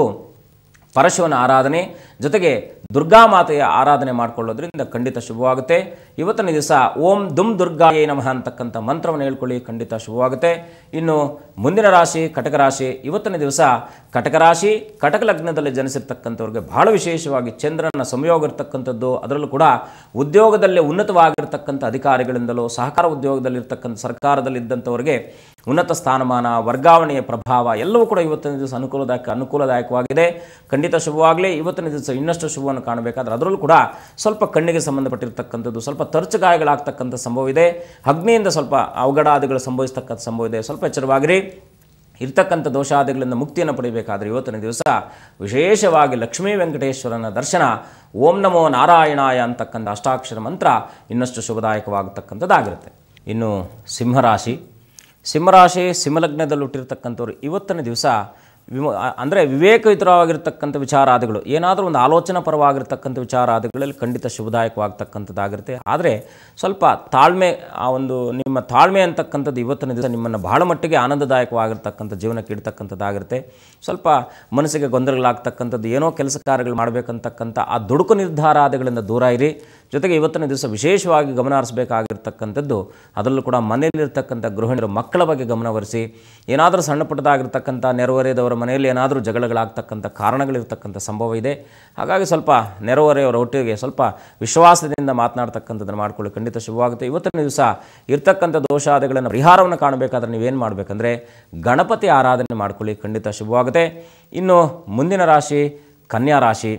ಪರಶಿವನ ಆರಾಧನೆ ಜೊತೆಗೆ ದುರ್ಗಾ ಮಾತೆಯ ಆರಾಧನೆ ಮಾಡಿಕೊಳ್ಳೋದ್ರಿಂದ ಖಂಡಿತ ಶುಭವಾಗುತ್ತೆ ಇವತ್ತಿನ ದಿವಸ ಓಂ ದುಮ್ ದುರ್ಗಾಯೇ ನಮಃ ಅಂತಕ್ಕಂಥ ಮಂತ್ರವನ್ನು ಹೇಳ್ಕೊಳ್ಳಿ ಖಂಡಿತ ಶುಭವಾಗುತ್ತೆ ಇನ್ನು ಮುಂದಿನ ರಾಶಿ ಕಟಕ ರಾಶಿ ಇವತ್ತಿನ ದಿವಸ ಕಟಕ ರಾಶಿ ಕಟಕ ಲಗ್ನದಲ್ಲಿ ಜನಿಸಿರ್ತಕ್ಕಂಥವ್ರಿಗೆ ಬಹಳ ವಿಶೇಷವಾಗಿ ಚಂದ್ರನ ಸಂಯೋಗ ಇರ್ತಕ್ಕಂಥದ್ದು ಅದರಲ್ಲೂ ಕೂಡ ಉದ್ಯೋಗದಲ್ಲಿ ಉನ್ನತವಾಗಿರ್ತಕ್ಕಂಥ ಅಧಿಕಾರಿಗಳಿಂದಲೂ ಸಹಕಾರ ಉದ್ಯೋಗದಲ್ಲಿರ್ತಕ್ಕಂಥ ಸರ್ಕಾರದಲ್ಲಿದ್ದಂಥವರಿಗೆ ಉನ್ನತ ಸ್ಥಾನಮಾನ ವರ್ಗಾವಣೆಯ ಪ್ರಭಾವ ಎಲ್ಲವೂ ಕೂಡ ಇವತ್ತಿನ ದಿವಸ ಅನುಕೂಲದಾಯಕ ಅನುಕೂಲದಾಯಕವಾಗಿದೆ ಖಂಡಿತ ಶುಭವಾಗಲಿ ಇವತ್ತಿನ ದಿವಸ ಇನ್ನಷ್ಟು ಶುಭವನ್ನು ಕಾಣಬೇಕಾದ್ರೆ ಅದರಲ್ಲೂ ಕೂಡ ಸ್ವಲ್ಪ ಕಣ್ಣಿಗೆ ಸಂಬಂಧಪಟ್ಟಿರ್ತಕ್ಕಂಥದ್ದು ಸ್ವಲ್ಪ ತರಚು ಗಾಯಗಳಾಗ್ತಕ್ಕಂಥ ಸಂಭವ ಇದೆ ಅಗ್ನಿಯಿಂದ ಸ್ವಲ್ಪ ಅವಘಡಾದಿಗಳು ಸಂಭವಿಸ್ತಕ್ಕಂಥ ಸಂಭವ ಇದೆ ಸ್ವಲ್ಪ ಎಚ್ಚರವಾಗಿರಿ ಇರ್ತಕ್ಕಂಥ ದೋಷಾದಿಗಳಿಂದ ಮುಕ್ತಿಯನ್ನು ಪಡಿಬೇಕಾದ್ರೆ ಇವತ್ತಿನ ದಿವಸ ವಿಶೇಷವಾಗಿ ಲಕ್ಷ್ಮೀ ವೆಂಕಟೇಶ್ವರನ ದರ್ಶನ ಓಂ ನಮೋ ನಾರಾಯಣಾಯ ಅಂತಕ್ಕಂಥ ಅಷ್ಟಾಕ್ಷರ ಮಂತ್ರ ಇನ್ನಷ್ಟು ಶುಭದಾಯಕವಾಗತಕ್ಕಂಥದ್ದಾಗಿರುತ್ತೆ ಇನ್ನು ಸಿಂಹರಾಶಿ ಸಿಂಹರಾಶಿ ಸಿಂಹಲಗ್ನದಲ್ಲಿ ಹುಟ್ಟಿರ್ತಕ್ಕಂಥವ್ರು ಇವತ್ತಿನ ದಿವಸ ವಿಮ ಅಂದರೆ ವಿವೇಕಯುತವಾಗಿರ್ತಕ್ಕಂಥ ವಿಚಾರಾದಿಗಳು ಏನಾದರೂ ಒಂದು ಆಲೋಚನಾ ಪರವಾಗಿರ್ತಕ್ಕಂಥ ವಿಚಾರಾದಿಗಳಲ್ಲಿ ಖಂಡಿತ ಶುಭದಾಯಕವಾಗ್ತಕ್ಕಂಥದ್ದಾಗಿರುತ್ತೆ ಆದರೆ ಸ್ವಲ್ಪ ತಾಳ್ಮೆ ಆ ಒಂದು ನಿಮ್ಮ ತಾಳ್ಮೆ ಅಂತಕ್ಕಂಥದ್ದು ಇವತ್ತಿನ ದಿವಸ ನಿಮ್ಮನ್ನು ಬಹಳ ಮಟ್ಟಿಗೆ ಆನಂದದಾಯಕವಾಗಿರ್ತಕ್ಕಂಥ ಜೀವನಕ್ಕೆ ಇಡ್ತಕ್ಕಂಥದ್ದಾಗಿರುತ್ತೆ ಸ್ವಲ್ಪ ಮನಸ್ಸಿಗೆ ಗೊಂದಲಗಳಾಗ್ತಕ್ಕಂಥದ್ದು ಏನೋ ಕೆಲಸ ಕಾರ್ಯಗಳು ಮಾಡಬೇಕಂತಕ್ಕಂಥ ಆ ದುಡುಕು ನಿರ್ಧಾರಾದಿಗಳಿಂದ ದೂರ ಇರಿ ಜೊತೆಗೆ ಇವತ್ತಿನ ದಿವಸ ವಿಶೇಷವಾಗಿ ಗಮನ ಹರಿಸಬೇಕಾಗಿರ್ತಕ್ಕಂಥದ್ದು ಅದರಲ್ಲೂ ಕೂಡ ಮನೆಯಲ್ಲಿರ್ತಕ್ಕಂಥ ಗೃಹಿಣಿಯರು ಮಕ್ಕಳ ಬಗ್ಗೆ ಗಮನಹರಿಸಿ ಏನಾದರೂ ಸಣ್ಣ ಪುಟ್ಟದಾಗಿರ್ತಕ್ಕಂಥ ನೆರೆಹೊರೆಯದವರ ಮನೆಯಲ್ಲಿ ಏನಾದರೂ ಜಗಳಗಳಾಗ್ತಕ್ಕಂಥ ಕಾರಣಗಳಿರ್ತಕ್ಕಂಥ ಸಂಭವ ಇದೆ ಹಾಗಾಗಿ ಸ್ವಲ್ಪ ನೆರೆಹೊರೆಯವರ ಒಟ್ಟಿಗೆ ಸ್ವಲ್ಪ ವಿಶ್ವಾಸದಿಂದ ಮಾತನಾಡ್ತಕ್ಕಂಥದ್ದನ್ನು ಮಾಡ್ಕೊಳ್ಳಿ ಖಂಡಿತ ಶುಭವಾಗುತ್ತೆ ಇವತ್ತಿನ ದಿವಸ ಇರ್ತಕ್ಕಂಥ ದೋಷಾದಿಗಳನ್ನು ಪರಿಹಾರವನ್ನು ಕಾಣಬೇಕಾದ್ರೆ ನೀವೇನು ಮಾಡಬೇಕಂದ್ರೆ ಗಣಪತಿ ಆರಾಧನೆ ಮಾಡ್ಕೊಳ್ಳಿ ಖಂಡಿತ ಶುಭವಾಗುತ್ತೆ ಇನ್ನು ಮುಂದಿನ ರಾಶಿ ಕನ್ಯಾ ರಾಶಿ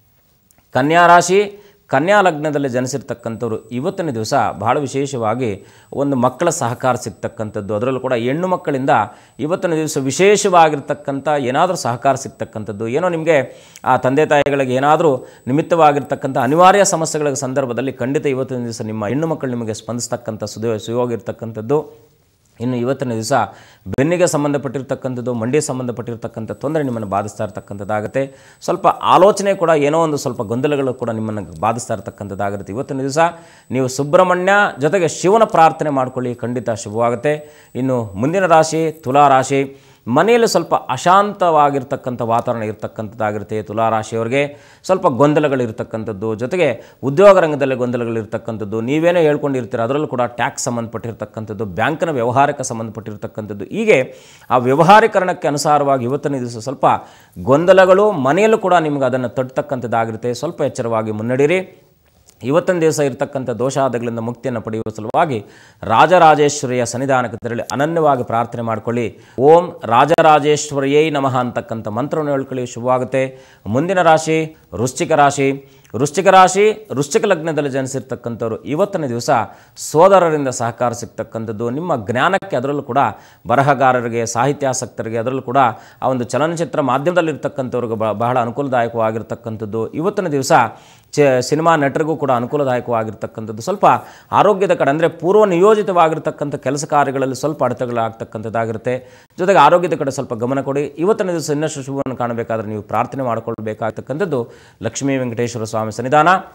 ಕನ್ಯಾ ರಾಶಿ ಕನ್ಯಾ ಲಗ್ನದಲ್ಲಿ ಜನಿಸಿರ್ತಕ್ಕಂಥವ್ರು ಇವತ್ತಿನ ದಿವಸ ಬಹಳ ವಿಶೇಷವಾಗಿ ಒಂದು ಮಕ್ಕಳ ಸಹಕಾರ ಸಿಗ್ತಕ್ಕಂಥದ್ದು ಅದರಲ್ಲೂ ಕೂಡ ಹೆಣ್ಣು ಮಕ್ಕಳಿಂದ ಇವತ್ತಿನ ದಿವಸ ವಿಶೇಷವಾಗಿರ್ತಕ್ಕಂಥ ಏನಾದರೂ ಸಹಕಾರ ಸಿಗ್ತಕ್ಕಂಥದ್ದು ಏನೋ ನಿಮಗೆ ಆ ತಂದೆ ತಾಯಿಗಳಿಗೆ ಏನಾದರೂ ನಿಮಿತ್ತವಾಗಿರ್ತಕ್ಕಂಥ ಅನಿವಾರ್ಯ ಸಮಸ್ಯೆಗಳ ಸಂದರ್ಭದಲ್ಲಿ ಖಂಡಿತ ಇವತ್ತಿನ ದಿವಸ ನಿಮ್ಮ ಹೆಣ್ಣು ಮಕ್ಕಳು ನಿಮಗೆ ಸ್ಪಂದಿಸ್ತಕ್ಕಂಥ ಸುದ ಸುಯೋಗ ಇರ್ತಕ್ಕಂಥದ್ದು ಇನ್ನು ಇವತ್ತಿನ ದಿವಸ ಬೆನ್ನಿಗೆ ಸಂಬಂಧಪಟ್ಟಿರ್ತಕ್ಕಂಥದ್ದು ಮಂಡಿಗೆ ಸಂಬಂಧಪಟ್ಟಿರ್ತಕ್ಕಂಥ ತೊಂದರೆ ನಿಮ್ಮನ್ನು ಬಾಧಿಸ್ತಾ ಇರ್ತಕ್ಕಂಥದ್ದಾಗುತ್ತೆ ಸ್ವಲ್ಪ ಆಲೋಚನೆ ಕೂಡ ಏನೋ ಒಂದು ಸ್ವಲ್ಪ ಗೊಂದಲಗಳು ಕೂಡ ನಿಮ್ಮನ್ನು ಬಾಧಿಸ್ತಾ ಇರ್ತಕ್ಕಂಥದ್ದಾಗಿರುತ್ತೆ ಇವತ್ತಿನ ದಿವಸ ನೀವು ಸುಬ್ರಹ್ಮಣ್ಯ ಜೊತೆಗೆ ಶಿವನ ಪ್ರಾರ್ಥನೆ ಮಾಡ್ಕೊಳ್ಳಿ ಖಂಡಿತ ಶುಭವಾಗುತ್ತೆ ಇನ್ನು ಮುಂದಿನ ರಾಶಿ ತುಲಾ ರಾಶಿ ಮನೆಯಲ್ಲಿ ಸ್ವಲ್ಪ ಅಶಾಂತವಾಗಿರ್ತಕ್ಕಂಥ ವಾತಾವರಣ ಇರ್ತಕ್ಕಂಥದ್ದಾಗಿರುತ್ತೆ ತುಲಾರಾಶಿಯವರಿಗೆ ಸ್ವಲ್ಪ ಗೊಂದಲಗಳಿರ್ತಕ್ಕಂಥದ್ದು ಜೊತೆಗೆ ಉದ್ಯೋಗ ರಂಗದಲ್ಲಿ ಗೊಂದಲಗಳಿರ್ತಕ್ಕಂಥದ್ದು ನೀವೇನೋ ಹೇಳ್ಕೊಂಡಿರ್ತೀರ ಅದರಲ್ಲೂ ಕೂಡ ಟ್ಯಾಕ್ಸ್ ಸಂಬಂಧಪಟ್ಟಿರ್ತಕ್ಕಂಥದ್ದು ಬ್ಯಾಂಕಿನ ವ್ಯವಹಾರಕ್ಕೆ ಸಂಬಂಧಪಟ್ಟಿರ್ತಕ್ಕಂಥದ್ದು ಹೀಗೆ ಆ ವ್ಯವಹಾರೀಕರಣಕ್ಕೆ ಅನುಸಾರವಾಗಿ ಇವತ್ತಿನ ದಿವಸ ಸ್ವಲ್ಪ ಗೊಂದಲಗಳು ಮನೆಯಲ್ಲೂ ಕೂಡ ನಿಮ್ಗೆ ಅದನ್ನು ತಟ್ಟತಕ್ಕಂಥದ್ದಾಗಿರುತ್ತೆ ಸ್ವಲ್ಪ ಎಚ್ಚರವಾಗಿ ಮುನ್ನಡೀರಿ ಇವತ್ತಿನ ದಿವಸ ಇರತಕ್ಕಂಥ ದೋಷಾದಗಳಿಂದ ಮುಕ್ತಿಯನ್ನು ಪಡೆಯುವ ಸಲುವಾಗಿ ರಾಜರಾಜೇಶ್ವರಿಯ ಸನ್ನಿಧಾನಕ್ಕೆ ತೆರಳಿ ಅನನ್ಯವಾಗಿ ಪ್ರಾರ್ಥನೆ ಮಾಡಿಕೊಳ್ಳಿ ಓಂ ರಾಜರಾಜೇಶ್ವರಿಯೇ ನಮಃ ಅಂತಕ್ಕಂಥ ಮಂತ್ರವನ್ನು ಹೇಳ್ಕೊಳ್ಳಿ ಶುಭವಾಗುತ್ತೆ ಮುಂದಿನ ರಾಶಿ ವೃಶ್ಚಿಕ ರಾಶಿ ವೃಶ್ಚಿಕ ರಾಶಿ ವೃಶ್ಚಿಕ ಲಗ್ನದಲ್ಲಿ ಜನಿಸಿರ್ತಕ್ಕಂಥವ್ರು ಇವತ್ತಿನ ದಿವಸ ಸೋದರರಿಂದ ಸಹಕಾರ ಸಿಗ್ತಕ್ಕಂಥದ್ದು ನಿಮ್ಮ ಜ್ಞಾನಕ್ಕೆ ಅದರಲ್ಲೂ ಕೂಡ ಬರಹಗಾರರಿಗೆ ಸಾಹಿತ್ಯಾಸಕ್ತರಿಗೆ ಅದರಲ್ಲೂ ಕೂಡ ಆ ಒಂದು ಚಲನಚಿತ್ರ ಮಾಧ್ಯಮದಲ್ಲಿರ್ತಕ್ಕಂಥವ್ರಿಗೆ ಬ- ಬಹಳ ಅನುಕೂಲದಾಯಕವಾಗಿರ್ತಕ್ಕಂಥದ್ದು ಇವತ್ತಿನ ದಿವಸ ಚ ಸಿನಿಮಾ ನಟರಿಗೂ ಕೂಡ ಅನುಕೂಲದಾಯಕವಾಗಿರ್ತಕ್ಕಂಥದ್ದು ಸ್ವಲ್ಪ ಆರೋಗ್ಯದ ಕಡೆ ಅಂದರೆ ಪೂರ್ವ ನಿಯೋಜಿತವಾಗಿರ್ತಕ್ಕಂಥ ಕೆಲಸ ಕಾರ್ಯಗಳಲ್ಲಿ ಸ್ವಲ್ಪ ಅಡೆತಗಳಾಗ್ತಕ್ಕಂಥದ್ದಾಗಿರುತ್ತೆ ಜೊತೆಗೆ ಆರೋಗ್ಯದ ಕಡೆ ಸ್ವಲ್ಪ ಗಮನ ಕೊಡಿ ಇವತ್ತಿನ ದಿವಸ ಇನ್ನಷ್ಟು ಶುಭವನ್ನು ಕಾಣಬೇಕಾದ್ರೆ ನೀವು ಪ್ರಾರ್ಥನೆ ಮಾಡಿಕೊಳ್ಬೇಕಾಗ್ತಕ್ಕಂಥದ್ದು ಲಕ್ಷ್ಮೀ ವೆಂಕಟೇಶ್ವರ ಸ್ವಾಮಿ ಸನ್ನಿಧಾನ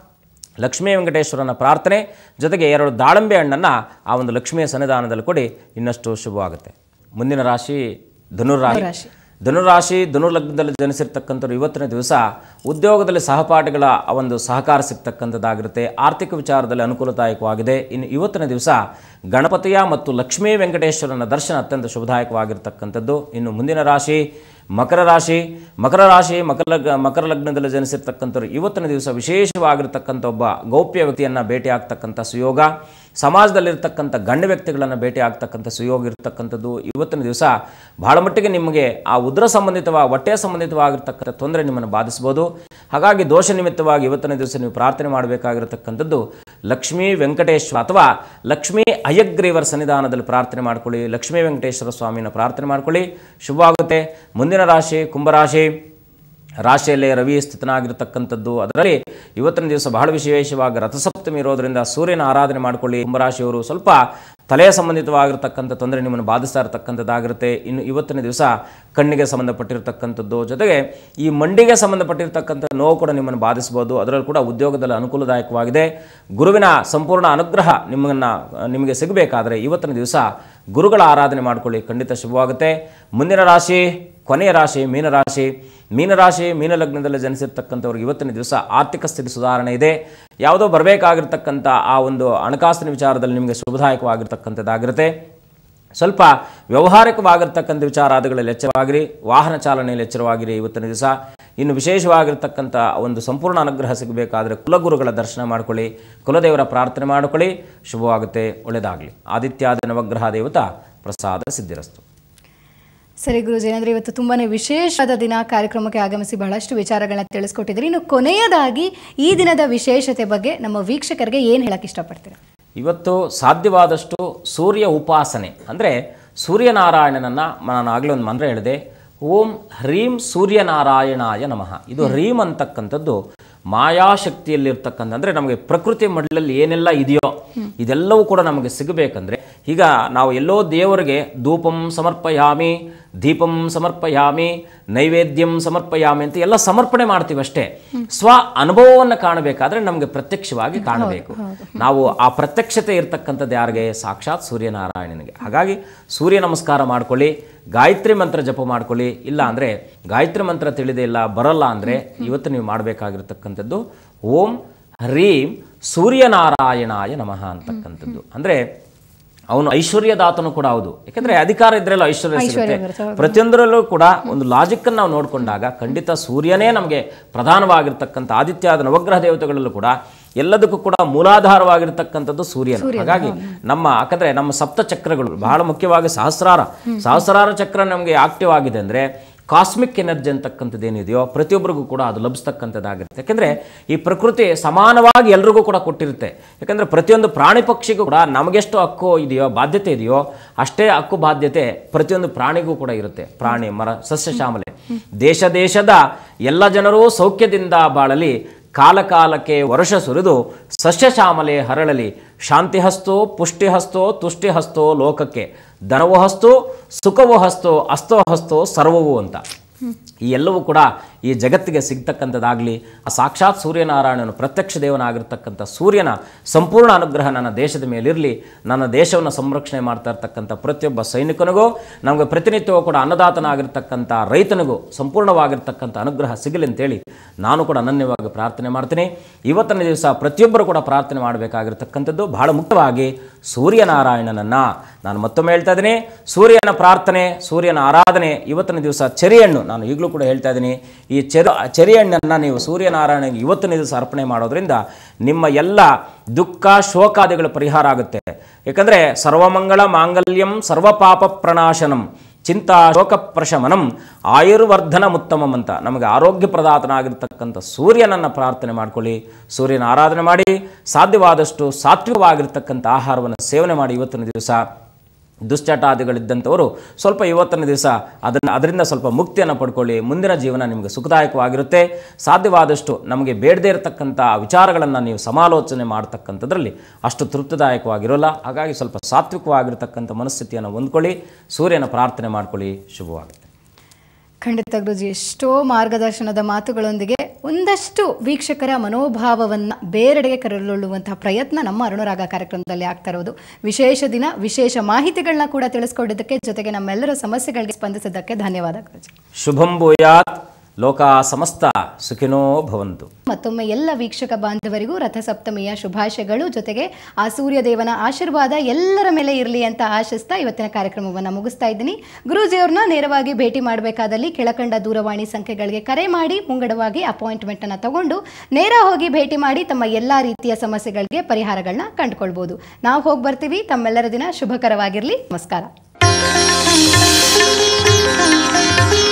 ಲಕ್ಷ್ಮೀ ವೆಂಕಟೇಶ್ವರನ ಪ್ರಾರ್ಥನೆ ಜೊತೆಗೆ ಎರಡು ದಾಳಿಂಬೆ ಹಣ್ಣನ್ನು ಆ ಒಂದು ಲಕ್ಷ್ಮಿಯ ಸನ್ನಿಧಾನದಲ್ಲಿ ಕೊಡಿ ಇನ್ನಷ್ಟು ಶುಭವಾಗುತ್ತೆ ಮುಂದಿನ ರಾಶಿ ಧನುರಾಶಿ ರಾಶಿ. ಧನುರಾಶಿ ಧನುರ್ಲಗ್ನದಲ್ಲಿ ಜನಿಸಿರ್ತಕ್ಕಂಥವ್ರು ಇವತ್ತಿನ ದಿವಸ ಉದ್ಯೋಗದಲ್ಲಿ ಸಹಪಾಠಿಗಳ ಆ ಒಂದು ಸಹಕಾರ ಸಿಗ್ತಕ್ಕಂಥದ್ದಾಗಿರುತ್ತೆ ಆರ್ಥಿಕ ವಿಚಾರದಲ್ಲಿ ಅನುಕೂಲದಾಯಕವಾಗಿದೆ ಇನ್ನು ಇವತ್ತಿನ ದಿವಸ ಗಣಪತಿಯ ಮತ್ತು ಲಕ್ಷ್ಮೀ ವೆಂಕಟೇಶ್ವರನ ದರ್ಶನ ಅತ್ಯಂತ ಶುಭದಾಯಕವಾಗಿರ್ತಕ್ಕಂಥದ್ದು ಇನ್ನು ಮುಂದಿನ ರಾಶಿ ಮಕರ ರಾಶಿ ಮಕರ ರಾಶಿ ಮಕರ ಲಗ್ ಮಕರ ಲಗ್ನದಲ್ಲಿ ಜನಿಸಿರ್ತಕ್ಕಂಥವ್ರು ಇವತ್ತಿನ ದಿವಸ ವಿಶೇಷವಾಗಿರ್ತಕ್ಕಂಥ ಒಬ್ಬ ಗೌಪ್ಯ ವ್ಯಕ್ತಿಯನ್ನು ಭೇಟಿ ಆಗ್ತಕ್ಕಂಥ ಸುಯೋಗ ಸಮಾಜದಲ್ಲಿರ್ತಕ್ಕಂಥ ಗಣ್ಯ ವ್ಯಕ್ತಿಗಳನ್ನು ಭೇಟಿ ಆಗ್ತಕ್ಕಂಥ ಸುಯೋಗ ಇರತಕ್ಕಂಥದ್ದು ಇವತ್ತಿನ ದಿವಸ ಬಹಳ ಮಟ್ಟಿಗೆ ನಿಮಗೆ ಆ ಉದರ ಸಂಬಂಧಿತವ ಹೊಟ್ಟೆ ಸಂಬಂಧಿತವಾಗಿರ್ತಕ್ಕಂಥ ತೊಂದರೆ ನಿಮ್ಮನ್ನು ಬಾಧಿಸ್ಬೋದು ಹಾಗಾಗಿ ದೋಷ ನಿಮಿತ್ತವಾಗಿ ಇವತ್ತಿನ ದಿವಸ ನೀವು ಪ್ರಾರ್ಥನೆ ಮಾಡಬೇಕಾಗಿರತಕ್ಕಂಥದ್ದು ಲಕ್ಷ್ಮೀ ವೆಂಕಟೇಶ್ವರ ಅಥವಾ ಲಕ್ಷ್ಮೀ ಅಯ್ಯಗ್ರೀವರ ಸನ್ನಿಧಾನದಲ್ಲಿ ಪ್ರಾರ್ಥನೆ ಮಾಡ್ಕೊಳ್ಳಿ ಲಕ್ಷ್ಮೀ ವೆಂಕಟೇಶ್ವರ ಸ್ವಾಮಿನ ಪ್ರಾರ್ಥನೆ ಮಾಡ್ಕೊಳ್ಳಿ ಶುಭವಾಗುತ್ತೆ ಮುಂದಿನ ರಾಶಿ ಕುಂಭರಾಶಿ ರಾಶಿಯಲ್ಲೇ ರವಿ ಸ್ಥಿತನಾಗಿರ್ತಕ್ಕಂಥದ್ದು ಅದರಲ್ಲಿ ಇವತ್ತಿನ ದಿವಸ ಬಹಳ ವಿಶೇಷವಾಗಿ ರಥಸಪ್ತಮಿ ಇರೋದರಿಂದ ಸೂರ್ಯನ ಆರಾಧನೆ ಮಾಡಿಕೊಳ್ಳಿ ಕುಂಭರಾಶಿಯವರು ಸ್ವಲ್ಪ ತಲೆಯ ಸಂಬಂಧಿತವಾಗಿರ್ತಕ್ಕಂಥ ತೊಂದರೆ ನಿಮ್ಮನ್ನು ಬಾಧಿಸ್ತಾ ಇರತಕ್ಕಂಥದ್ದಾಗಿರುತ್ತೆ ಇನ್ನು ಇವತ್ತಿನ ದಿವಸ ಕಣ್ಣಿಗೆ ಸಂಬಂಧಪಟ್ಟಿರ್ತಕ್ಕಂಥದ್ದು ಜೊತೆಗೆ ಈ ಮಂಡಿಗೆ ಸಂಬಂಧಪಟ್ಟಿರ್ತಕ್ಕಂಥ ನೋವು ಕೂಡ ನಿಮ್ಮನ್ನು ಬಾಧಿಸ್ಬೋದು ಅದರಲ್ಲಿ ಕೂಡ ಉದ್ಯೋಗದಲ್ಲಿ ಅನುಕೂಲದಾಯಕವಾಗಿದೆ ಗುರುವಿನ ಸಂಪೂರ್ಣ ಅನುಗ್ರಹ ನಿಮ್ಮನ್ನು ನಿಮಗೆ ಸಿಗಬೇಕಾದ್ರೆ ಇವತ್ತಿನ ದಿವಸ ಗುರುಗಳ ಆರಾಧನೆ ಮಾಡಿಕೊಳ್ಳಿ ಖಂಡಿತ ಶುಭವಾಗುತ್ತೆ ಮುಂದಿನ ರಾಶಿ ಕೊನೆಯ ರಾಶಿ ಮೀನರಾಶಿ ಮೀನರಾಶಿ ಮೀನಲಗ್ನದಲ್ಲಿ ಜನಿಸಿರ್ತಕ್ಕಂಥವ್ರಿಗೆ ಇವತ್ತಿನ ದಿವಸ ಆರ್ಥಿಕ ಸ್ಥಿತಿ ಸುಧಾರಣೆ ಇದೆ ಯಾವುದೋ ಬರಬೇಕಾಗಿರ್ತಕ್ಕಂಥ ಆ ಒಂದು ಹಣಕಾಸಿನ ವಿಚಾರದಲ್ಲಿ ನಿಮಗೆ ಶುಭದಾಯಕವಾಗಿರ್ತಕ್ಕಂಥದ್ದಾಗಿರುತ್ತೆ ಸ್ವಲ್ಪ ವ್ಯವಹಾರಿಕವಾಗಿರ್ತಕ್ಕಂಥ ವಿಚಾರಾದಿಗಳಲ್ಲಿ ಎಚ್ಚರವಾಗಿರಿ ವಾಹನ ಚಾಲನೆಯಲ್ಲಿ ಎಚ್ಚರವಾಗಿರಿ ಇವತ್ತಿನ ದಿವಸ ಇನ್ನು ವಿಶೇಷವಾಗಿರ್ತಕ್ಕಂಥ ಒಂದು ಸಂಪೂರ್ಣ ಅನುಗ್ರಹ ಸಿಗಬೇಕಾದ್ರೆ ಕುಲಗುರುಗಳ ದರ್ಶನ ಮಾಡ್ಕೊಳ್ಳಿ ಕುಲದೇವರ ಪ್ರಾರ್ಥನೆ ಮಾಡ್ಕೊಳ್ಳಿ ಶುಭವಾಗುತ್ತೆ ಒಳ್ಳೆಯದಾಗಲಿ ಆದಿತ್ಯಾದಿ ನವಗ್ರಹ ದೇವತಾ ಪ್ರಸಾದ ಸಿದ್ಧಿರಸ್ತು ಸರಿ ಗುರುಜಿ ಏನಂದ್ರೆ ಇವತ್ತು ತುಂಬಾನೇ ವಿಶೇಷವಾದ ದಿನ ಕಾರ್ಯಕ್ರಮಕ್ಕೆ ಆಗಮಿಸಿ ಬಹಳಷ್ಟು ವಿಚಾರಗಳನ್ನ ತಿಳಿಸ್ಕೊಟ್ಟಿದ್ರಿ ಇನ್ನು ಕೊನೆಯದಾಗಿ ಈ ದಿನದ ವಿಶೇಷತೆ ಬಗ್ಗೆ ನಮ್ಮ ವೀಕ್ಷಕರಿಗೆ ಏನು ಹೇಳಕ್ ಇಷ್ಟಪಡ್ತೀರಾ ಇವತ್ತು ಸಾಧ್ಯವಾದಷ್ಟು ಸೂರ್ಯ ಉಪಾಸನೆ ಅಂದರೆ ಸೂರ್ಯನಾರಾಯಣನನ್ನು ನಾನು ಆಗಲೇ ಒಂದು ಮಂತ್ರ ಹೇಳಿದೆ ಓಂ ಹ್ರೀಂ ಸೂರ್ಯನಾರಾಯಣಾಯ ನಮಃ ಇದು ಹ್ರೀಂ ಅಂತಕ್ಕಂಥದ್ದು ಮಾಯಾಶಕ್ತಿಯಲ್ಲಿರ್ತಕ್ಕಂಥ ಅಂದರೆ ನಮಗೆ ಪ್ರಕೃತಿ ಮಡ್ಲಲ್ಲಿ ಏನೆಲ್ಲ ಇದೆಯೋ ಇದೆಲ್ಲವೂ ಕೂಡ ನಮಗೆ ಸಿಗಬೇಕಂದ್ರೆ ಈಗ ನಾವು ಎಲ್ಲೋ ದೇವರಿಗೆ ಧೂಪಂ ಸಮರ್ಪಯಾಮಿ ದೀಪಂ ಸಮರ್ಪಯಾಮಿ ನೈವೇದ್ಯಂ ಸಮರ್ಪಯಾಮಿ ಅಂತ ಎಲ್ಲ ಸಮರ್ಪಣೆ ಮಾಡ್ತೀವಿ ಅಷ್ಟೇ ಸ್ವ ಅನುಭವವನ್ನು ಕಾಣಬೇಕಾದ್ರೆ ನಮಗೆ ಪ್ರತ್ಯಕ್ಷವಾಗಿ ಕಾಣಬೇಕು ನಾವು ಆ ಪ್ರತ್ಯಕ್ಷತೆ ಇರ್ತಕ್ಕಂಥದ್ದು ಯಾರಿಗೆ ಸಾಕ್ಷಾತ್ ಸೂರ್ಯನಾರಾಯಣನಿಗೆ ಹಾಗಾಗಿ ಸೂರ್ಯ ನಮಸ್ಕಾರ ಮಾಡ್ಕೊಳ್ಳಿ ಗಾಯತ್ರಿ ಮಂತ್ರ ಜಪ ಮಾಡ್ಕೊಳ್ಳಿ ಇಲ್ಲ ಅಂದರೆ ಗಾಯತ್ರಿ ಮಂತ್ರ ತಿಳಿದೇ ಇಲ್ಲ ಬರಲ್ಲ ಅಂದರೆ ಇವತ್ತು ನೀವು ಮಾಡಬೇಕಾಗಿರ್ತಕ್ಕಂಥದ್ದು ಓಂ ಹ್ರೀಂ ಸೂರ್ಯನಾರಾಯಣಾಯ ನಮಃ ಅಂತಕ್ಕಂಥದ್ದು ಅಂದರೆ ಅವನು ಐಶ್ವರ್ಯದಾತನು ಕೂಡ ಹೌದು ಯಾಕಂದ್ರೆ ಅಧಿಕಾರ ಇದ್ರೆಲ್ಲ ಐಶ್ವರ್ಯ ಸಿಗುತ್ತೆ ಪ್ರತಿಯೊಂದರಲ್ಲೂ ಕೂಡ ಒಂದು ಲಾಜಿಕ್ ಅನ್ನು ನಾವು ನೋಡಿಕೊಂಡಾಗ ಖಂಡಿತ ಸೂರ್ಯನೇ ನಮಗೆ ಪ್ರಧಾನವಾಗಿರ್ತಕ್ಕಂಥ ಆದಿತ್ಯದ ನವಗ್ರಹ ದೇವತೆಗಳಲ್ಲೂ ಕೂಡ ಎಲ್ಲದಕ್ಕೂ ಕೂಡ ಮೂಲಾಧಾರವಾಗಿರ್ತಕ್ಕಂಥದ್ದು ಸೂರ್ಯನ ಹಾಗಾಗಿ ನಮ್ಮ ಯಾಕಂದ್ರೆ ನಮ್ಮ ಸಪ್ತ ಚಕ್ರಗಳು ಬಹಳ ಮುಖ್ಯವಾಗಿ ಸಹಸ್ರಾರ ಸಹಸ್ರಾರ ಚಕ್ರ ನಮಗೆ ಆಕ್ಟಿವ್ ಆಗಿದೆ ಅಂದ್ರೆ ಕಾಸ್ಮಿಕ್ ಎನರ್ಜಿ ಅಂತಕ್ಕಂಥದ್ದು ಏನಿದೆಯೋ ಪ್ರತಿಯೊಬ್ಬರಿಗೂ ಕೂಡ ಅದು ಲಭಿಸ್ತಕ್ಕಂಥದ್ದಾಗಿರುತ್ತೆ ಯಾಕೆಂದರೆ ಈ ಪ್ರಕೃತಿ ಸಮಾನವಾಗಿ ಎಲ್ರಿಗೂ ಕೂಡ ಕೊಟ್ಟಿರುತ್ತೆ ಯಾಕಂದರೆ ಪ್ರತಿಯೊಂದು ಪ್ರಾಣಿ ಪಕ್ಷಿಗೂ ಕೂಡ ನಮಗೆಷ್ಟು ಹಕ್ಕು ಇದೆಯೋ ಬಾಧ್ಯತೆ ಇದೆಯೋ ಅಷ್ಟೇ ಹಕ್ಕು ಬಾಧ್ಯತೆ ಪ್ರತಿಯೊಂದು ಪ್ರಾಣಿಗೂ ಕೂಡ ಇರುತ್ತೆ ಪ್ರಾಣಿ ಮರ ಸಸ್ಯ ಶ್ಯಾಮಲೆ ದೇಶ ದೇಶದ ಎಲ್ಲ ಜನರೂ ಸೌಖ್ಯದಿಂದ ಬಾಳಲಿ ಕಾಲ ಕಾಲಕ್ಕೆ ವರ್ಷ ಸುರಿದು ಸಸ್ಯ ಶ್ಯಾಮಲೆ ಹರಳಲಿ ಶಾಂತಿ ಹಸ್ತೋ ಪುಷ್ಟಿ ಹಸ್ತೋ ತುಷ್ಟಿ ಹಸ್ತೋ ಲೋಕಕ್ಕೆ ಧನವು ಹಸ್ತು ಸುಖವು ಹಸ್ತು ಅಸ್ತೋ ಹಸ್ತು ಸರ್ವವು ಅಂತ ಈ ಎಲ್ಲವೂ ಕೂಡ ಈ ಜಗತ್ತಿಗೆ ಸಿಗ್ತಕ್ಕಂಥದ್ದಾಗಲಿ ಆ ಸಾಕ್ಷಾತ್ ಸೂರ್ಯನಾರಾಯಣನು ಪ್ರತ್ಯಕ್ಷ ದೇವನಾಗಿರ್ತಕ್ಕಂಥ ಸೂರ್ಯನ ಸಂಪೂರ್ಣ ಅನುಗ್ರಹ ನನ್ನ ದೇಶದ ಮೇಲಿರಲಿ ನನ್ನ ದೇಶವನ್ನು ಸಂರಕ್ಷಣೆ ಮಾಡ್ತಾ ಇರ್ತಕ್ಕಂಥ ಪ್ರತಿಯೊಬ್ಬ ಸೈನಿಕನಿಗೂ ನಮಗೆ ಪ್ರತಿನಿತ್ಯವೂ ಕೂಡ ಅನ್ನದಾತನಾಗಿರ್ತಕ್ಕಂಥ ರೈತನಿಗೂ ಸಂಪೂರ್ಣವಾಗಿರ್ತಕ್ಕಂಥ ಅನುಗ್ರಹ ಸಿಗಲಿ ಅಂತೇಳಿ ನಾನು ಕೂಡ ಅನನ್ಯವಾಗಿ ಪ್ರಾರ್ಥನೆ ಮಾಡ್ತೀನಿ ಇವತ್ತಿನ ದಿವಸ ಪ್ರತಿಯೊಬ್ಬರು ಕೂಡ ಪ್ರಾರ್ಥನೆ ಮಾಡಬೇಕಾಗಿರ್ತಕ್ಕಂಥದ್ದು ಬಹಳ ಮುಖ್ಯವಾಗಿ ಸೂರ್ಯನಾರಾಯಣನನ್ನು ನಾನು ಮತ್ತೊಮ್ಮೆ ಹೇಳ್ತಾ ಇದ್ದೀನಿ ಸೂರ್ಯನ ಪ್ರಾರ್ಥನೆ ಸೂರ್ಯನ ಆರಾಧನೆ ಇವತ್ತಿನ ದಿವಸ ಚೆರಿಹಣ್ಣು ನಾನು ಈಗಲೂ ಕೂಡ ಹೇಳ್ತಾ ಇದ್ದೀನಿ ಈ ಚೆರು ಚೆರಿಹಣ್ಣನ್ನು ನೀವು ಸೂರ್ಯನಾರಾಯಣಗೆ ಇವತ್ತಿನ ದಿವಸ ಅರ್ಪಣೆ ಮಾಡೋದ್ರಿಂದ ನಿಮ್ಮ ಎಲ್ಲ ದುಃಖ ಶೋಕಾದಿಗಳ ಪರಿಹಾರ ಆಗುತ್ತೆ ಯಾಕಂದರೆ ಸರ್ವಮಂಗಳ ಮಾಂಗಲ್ಯಂ ಸರ್ವಪಾಪ ಪ್ರಣಾಶನಂ ಚಿಂತಾ ಶೋಕ ಪ್ರಶಮನಂ ಆಯುರ್ವರ್ಧನ ಉತ್ತಮಂ ಅಂತ ನಮಗೆ ಆರೋಗ್ಯ ಪ್ರದಾತನಾಗಿರ್ತಕ್ಕಂಥ ಸೂರ್ಯನನ್ನು ಪ್ರಾರ್ಥನೆ ಮಾಡ್ಕೊಳ್ಳಿ ಸೂರ್ಯನ ಆರಾಧನೆ ಮಾಡಿ ಸಾಧ್ಯವಾದಷ್ಟು ಸಾತ್ವಿಕವಾಗಿರ್ತಕ್ಕಂಥ ಆಹಾರವನ್ನು ಸೇವನೆ ಮಾಡಿ ಇವತ್ತಿನ ದಿವಸ ದುಶ್ಚಟಾದಿಗಳಿದ್ದಂಥವರು ಸ್ವಲ್ಪ ಇವತ್ತಿನ ದಿವಸ ಅದನ್ನು ಅದರಿಂದ ಸ್ವಲ್ಪ ಮುಕ್ತಿಯನ್ನು ಪಡ್ಕೊಳ್ಳಿ ಮುಂದಿನ ಜೀವನ ನಿಮಗೆ ಸುಖದಾಯಕವಾಗಿರುತ್ತೆ ಸಾಧ್ಯವಾದಷ್ಟು ನಮಗೆ ಬೇಡದೇ ಇರತಕ್ಕಂಥ ವಿಚಾರಗಳನ್ನು ನೀವು ಸಮಾಲೋಚನೆ ಮಾಡ್ತಕ್ಕಂಥದ್ರಲ್ಲಿ ಅಷ್ಟು ತೃಪ್ತಿದಾಯಕವಾಗಿರೋಲ್ಲ ಹಾಗಾಗಿ ಸ್ವಲ್ಪ ಸಾತ್ವಿಕವಾಗಿರ್ತಕ್ಕಂಥ ಮನಸ್ಥಿತಿಯನ್ನು ಹೊಂದ್ಕೊಳ್ಳಿ ಸೂರ್ಯನ ಪ್ರಾರ್ಥನೆ ಮಾಡ್ಕೊಳ್ಳಿ ಶುಭವಾಗುತ್ತೆ ಖಂಡಿತ ಗುರುಜಿ ಎಷ್ಟೋ ಮಾರ್ಗದರ್ಶನದ ಮಾತುಗಳೊಂದಿಗೆ ಒಂದಷ್ಟು ವೀಕ್ಷಕರ ಮನೋಭಾವವನ್ನು ಬೇರೆಡೆಗೆ ಕರೆದೊಳ್ಳುವಂತಹ ಪ್ರಯತ್ನ ನಮ್ಮ ಅರುಣರಾಗ ಕಾರ್ಯಕ್ರಮದಲ್ಲಿ ಆಗ್ತಾ ಇರೋದು ವಿಶೇಷ ದಿನ ವಿಶೇಷ ಮಾಹಿತಿಗಳನ್ನ ಕೂಡ ತಿಳಿಸ್ಕೊಟ್ಟಿದ್ದಕ್ಕೆ ಜೊತೆಗೆ ನಮ್ಮೆಲ್ಲರ ಸಮಸ್ಯೆಗಳಿಗೆ ಸ್ಪಂದಿಸಿದ್ದಕ್ಕೆ ಧನ್ಯವಾದ ಗುರುಜಿ ಶುಭಂ ಭೂಯಾತ್ ಲೋಕ ಸಮಸ್ತ ಸುಖಿನೋ ಭವಂತು ಮತ್ತೊಮ್ಮೆ ಎಲ್ಲ ವೀಕ್ಷಕ ಬಾಂಧವರಿಗೂ ರಥಸಪ್ತಮಿಯ ಶುಭಾಶಯಗಳು ಜೊತೆಗೆ ಆ ಸೂರ್ಯದೇವನ ಆಶೀರ್ವಾದ ಎಲ್ಲರ ಮೇಲೆ ಇರಲಿ ಅಂತ ಆಶಿಸ್ತಾ ಇವತ್ತಿನ ಕಾರ್ಯಕ್ರಮವನ್ನು ಮುಗಿಸ್ತಾ ಇದ್ದೀನಿ ಗುರೂಜಿಯವ್ರನ್ನ ನೇರವಾಗಿ ಭೇಟಿ ಮಾಡಬೇಕಾದಲ್ಲಿ ಕೆಳಕಂಡ ದೂರವಾಣಿ ಸಂಖ್ಯೆಗಳಿಗೆ ಕರೆ ಮಾಡಿ ಮುಂಗಡವಾಗಿ ಅಪಾಯಿಂಟ್ಮೆಂಟ್ ಅನ್ನು ತಗೊಂಡು ನೇರ ಹೋಗಿ ಭೇಟಿ ಮಾಡಿ ತಮ್ಮ ಎಲ್ಲ ರೀತಿಯ ಸಮಸ್ಯೆಗಳಿಗೆ ಪರಿಹಾರಗಳನ್ನ ಕಂಡುಕೊಳ್ಬೋದು ನಾವು ಹೋಗಿ ಬರ್ತೀವಿ ತಮ್ಮೆಲ್ಲರ ದಿನ ಶುಭಕರವಾಗಿರಲಿ ನಮಸ್ಕಾರ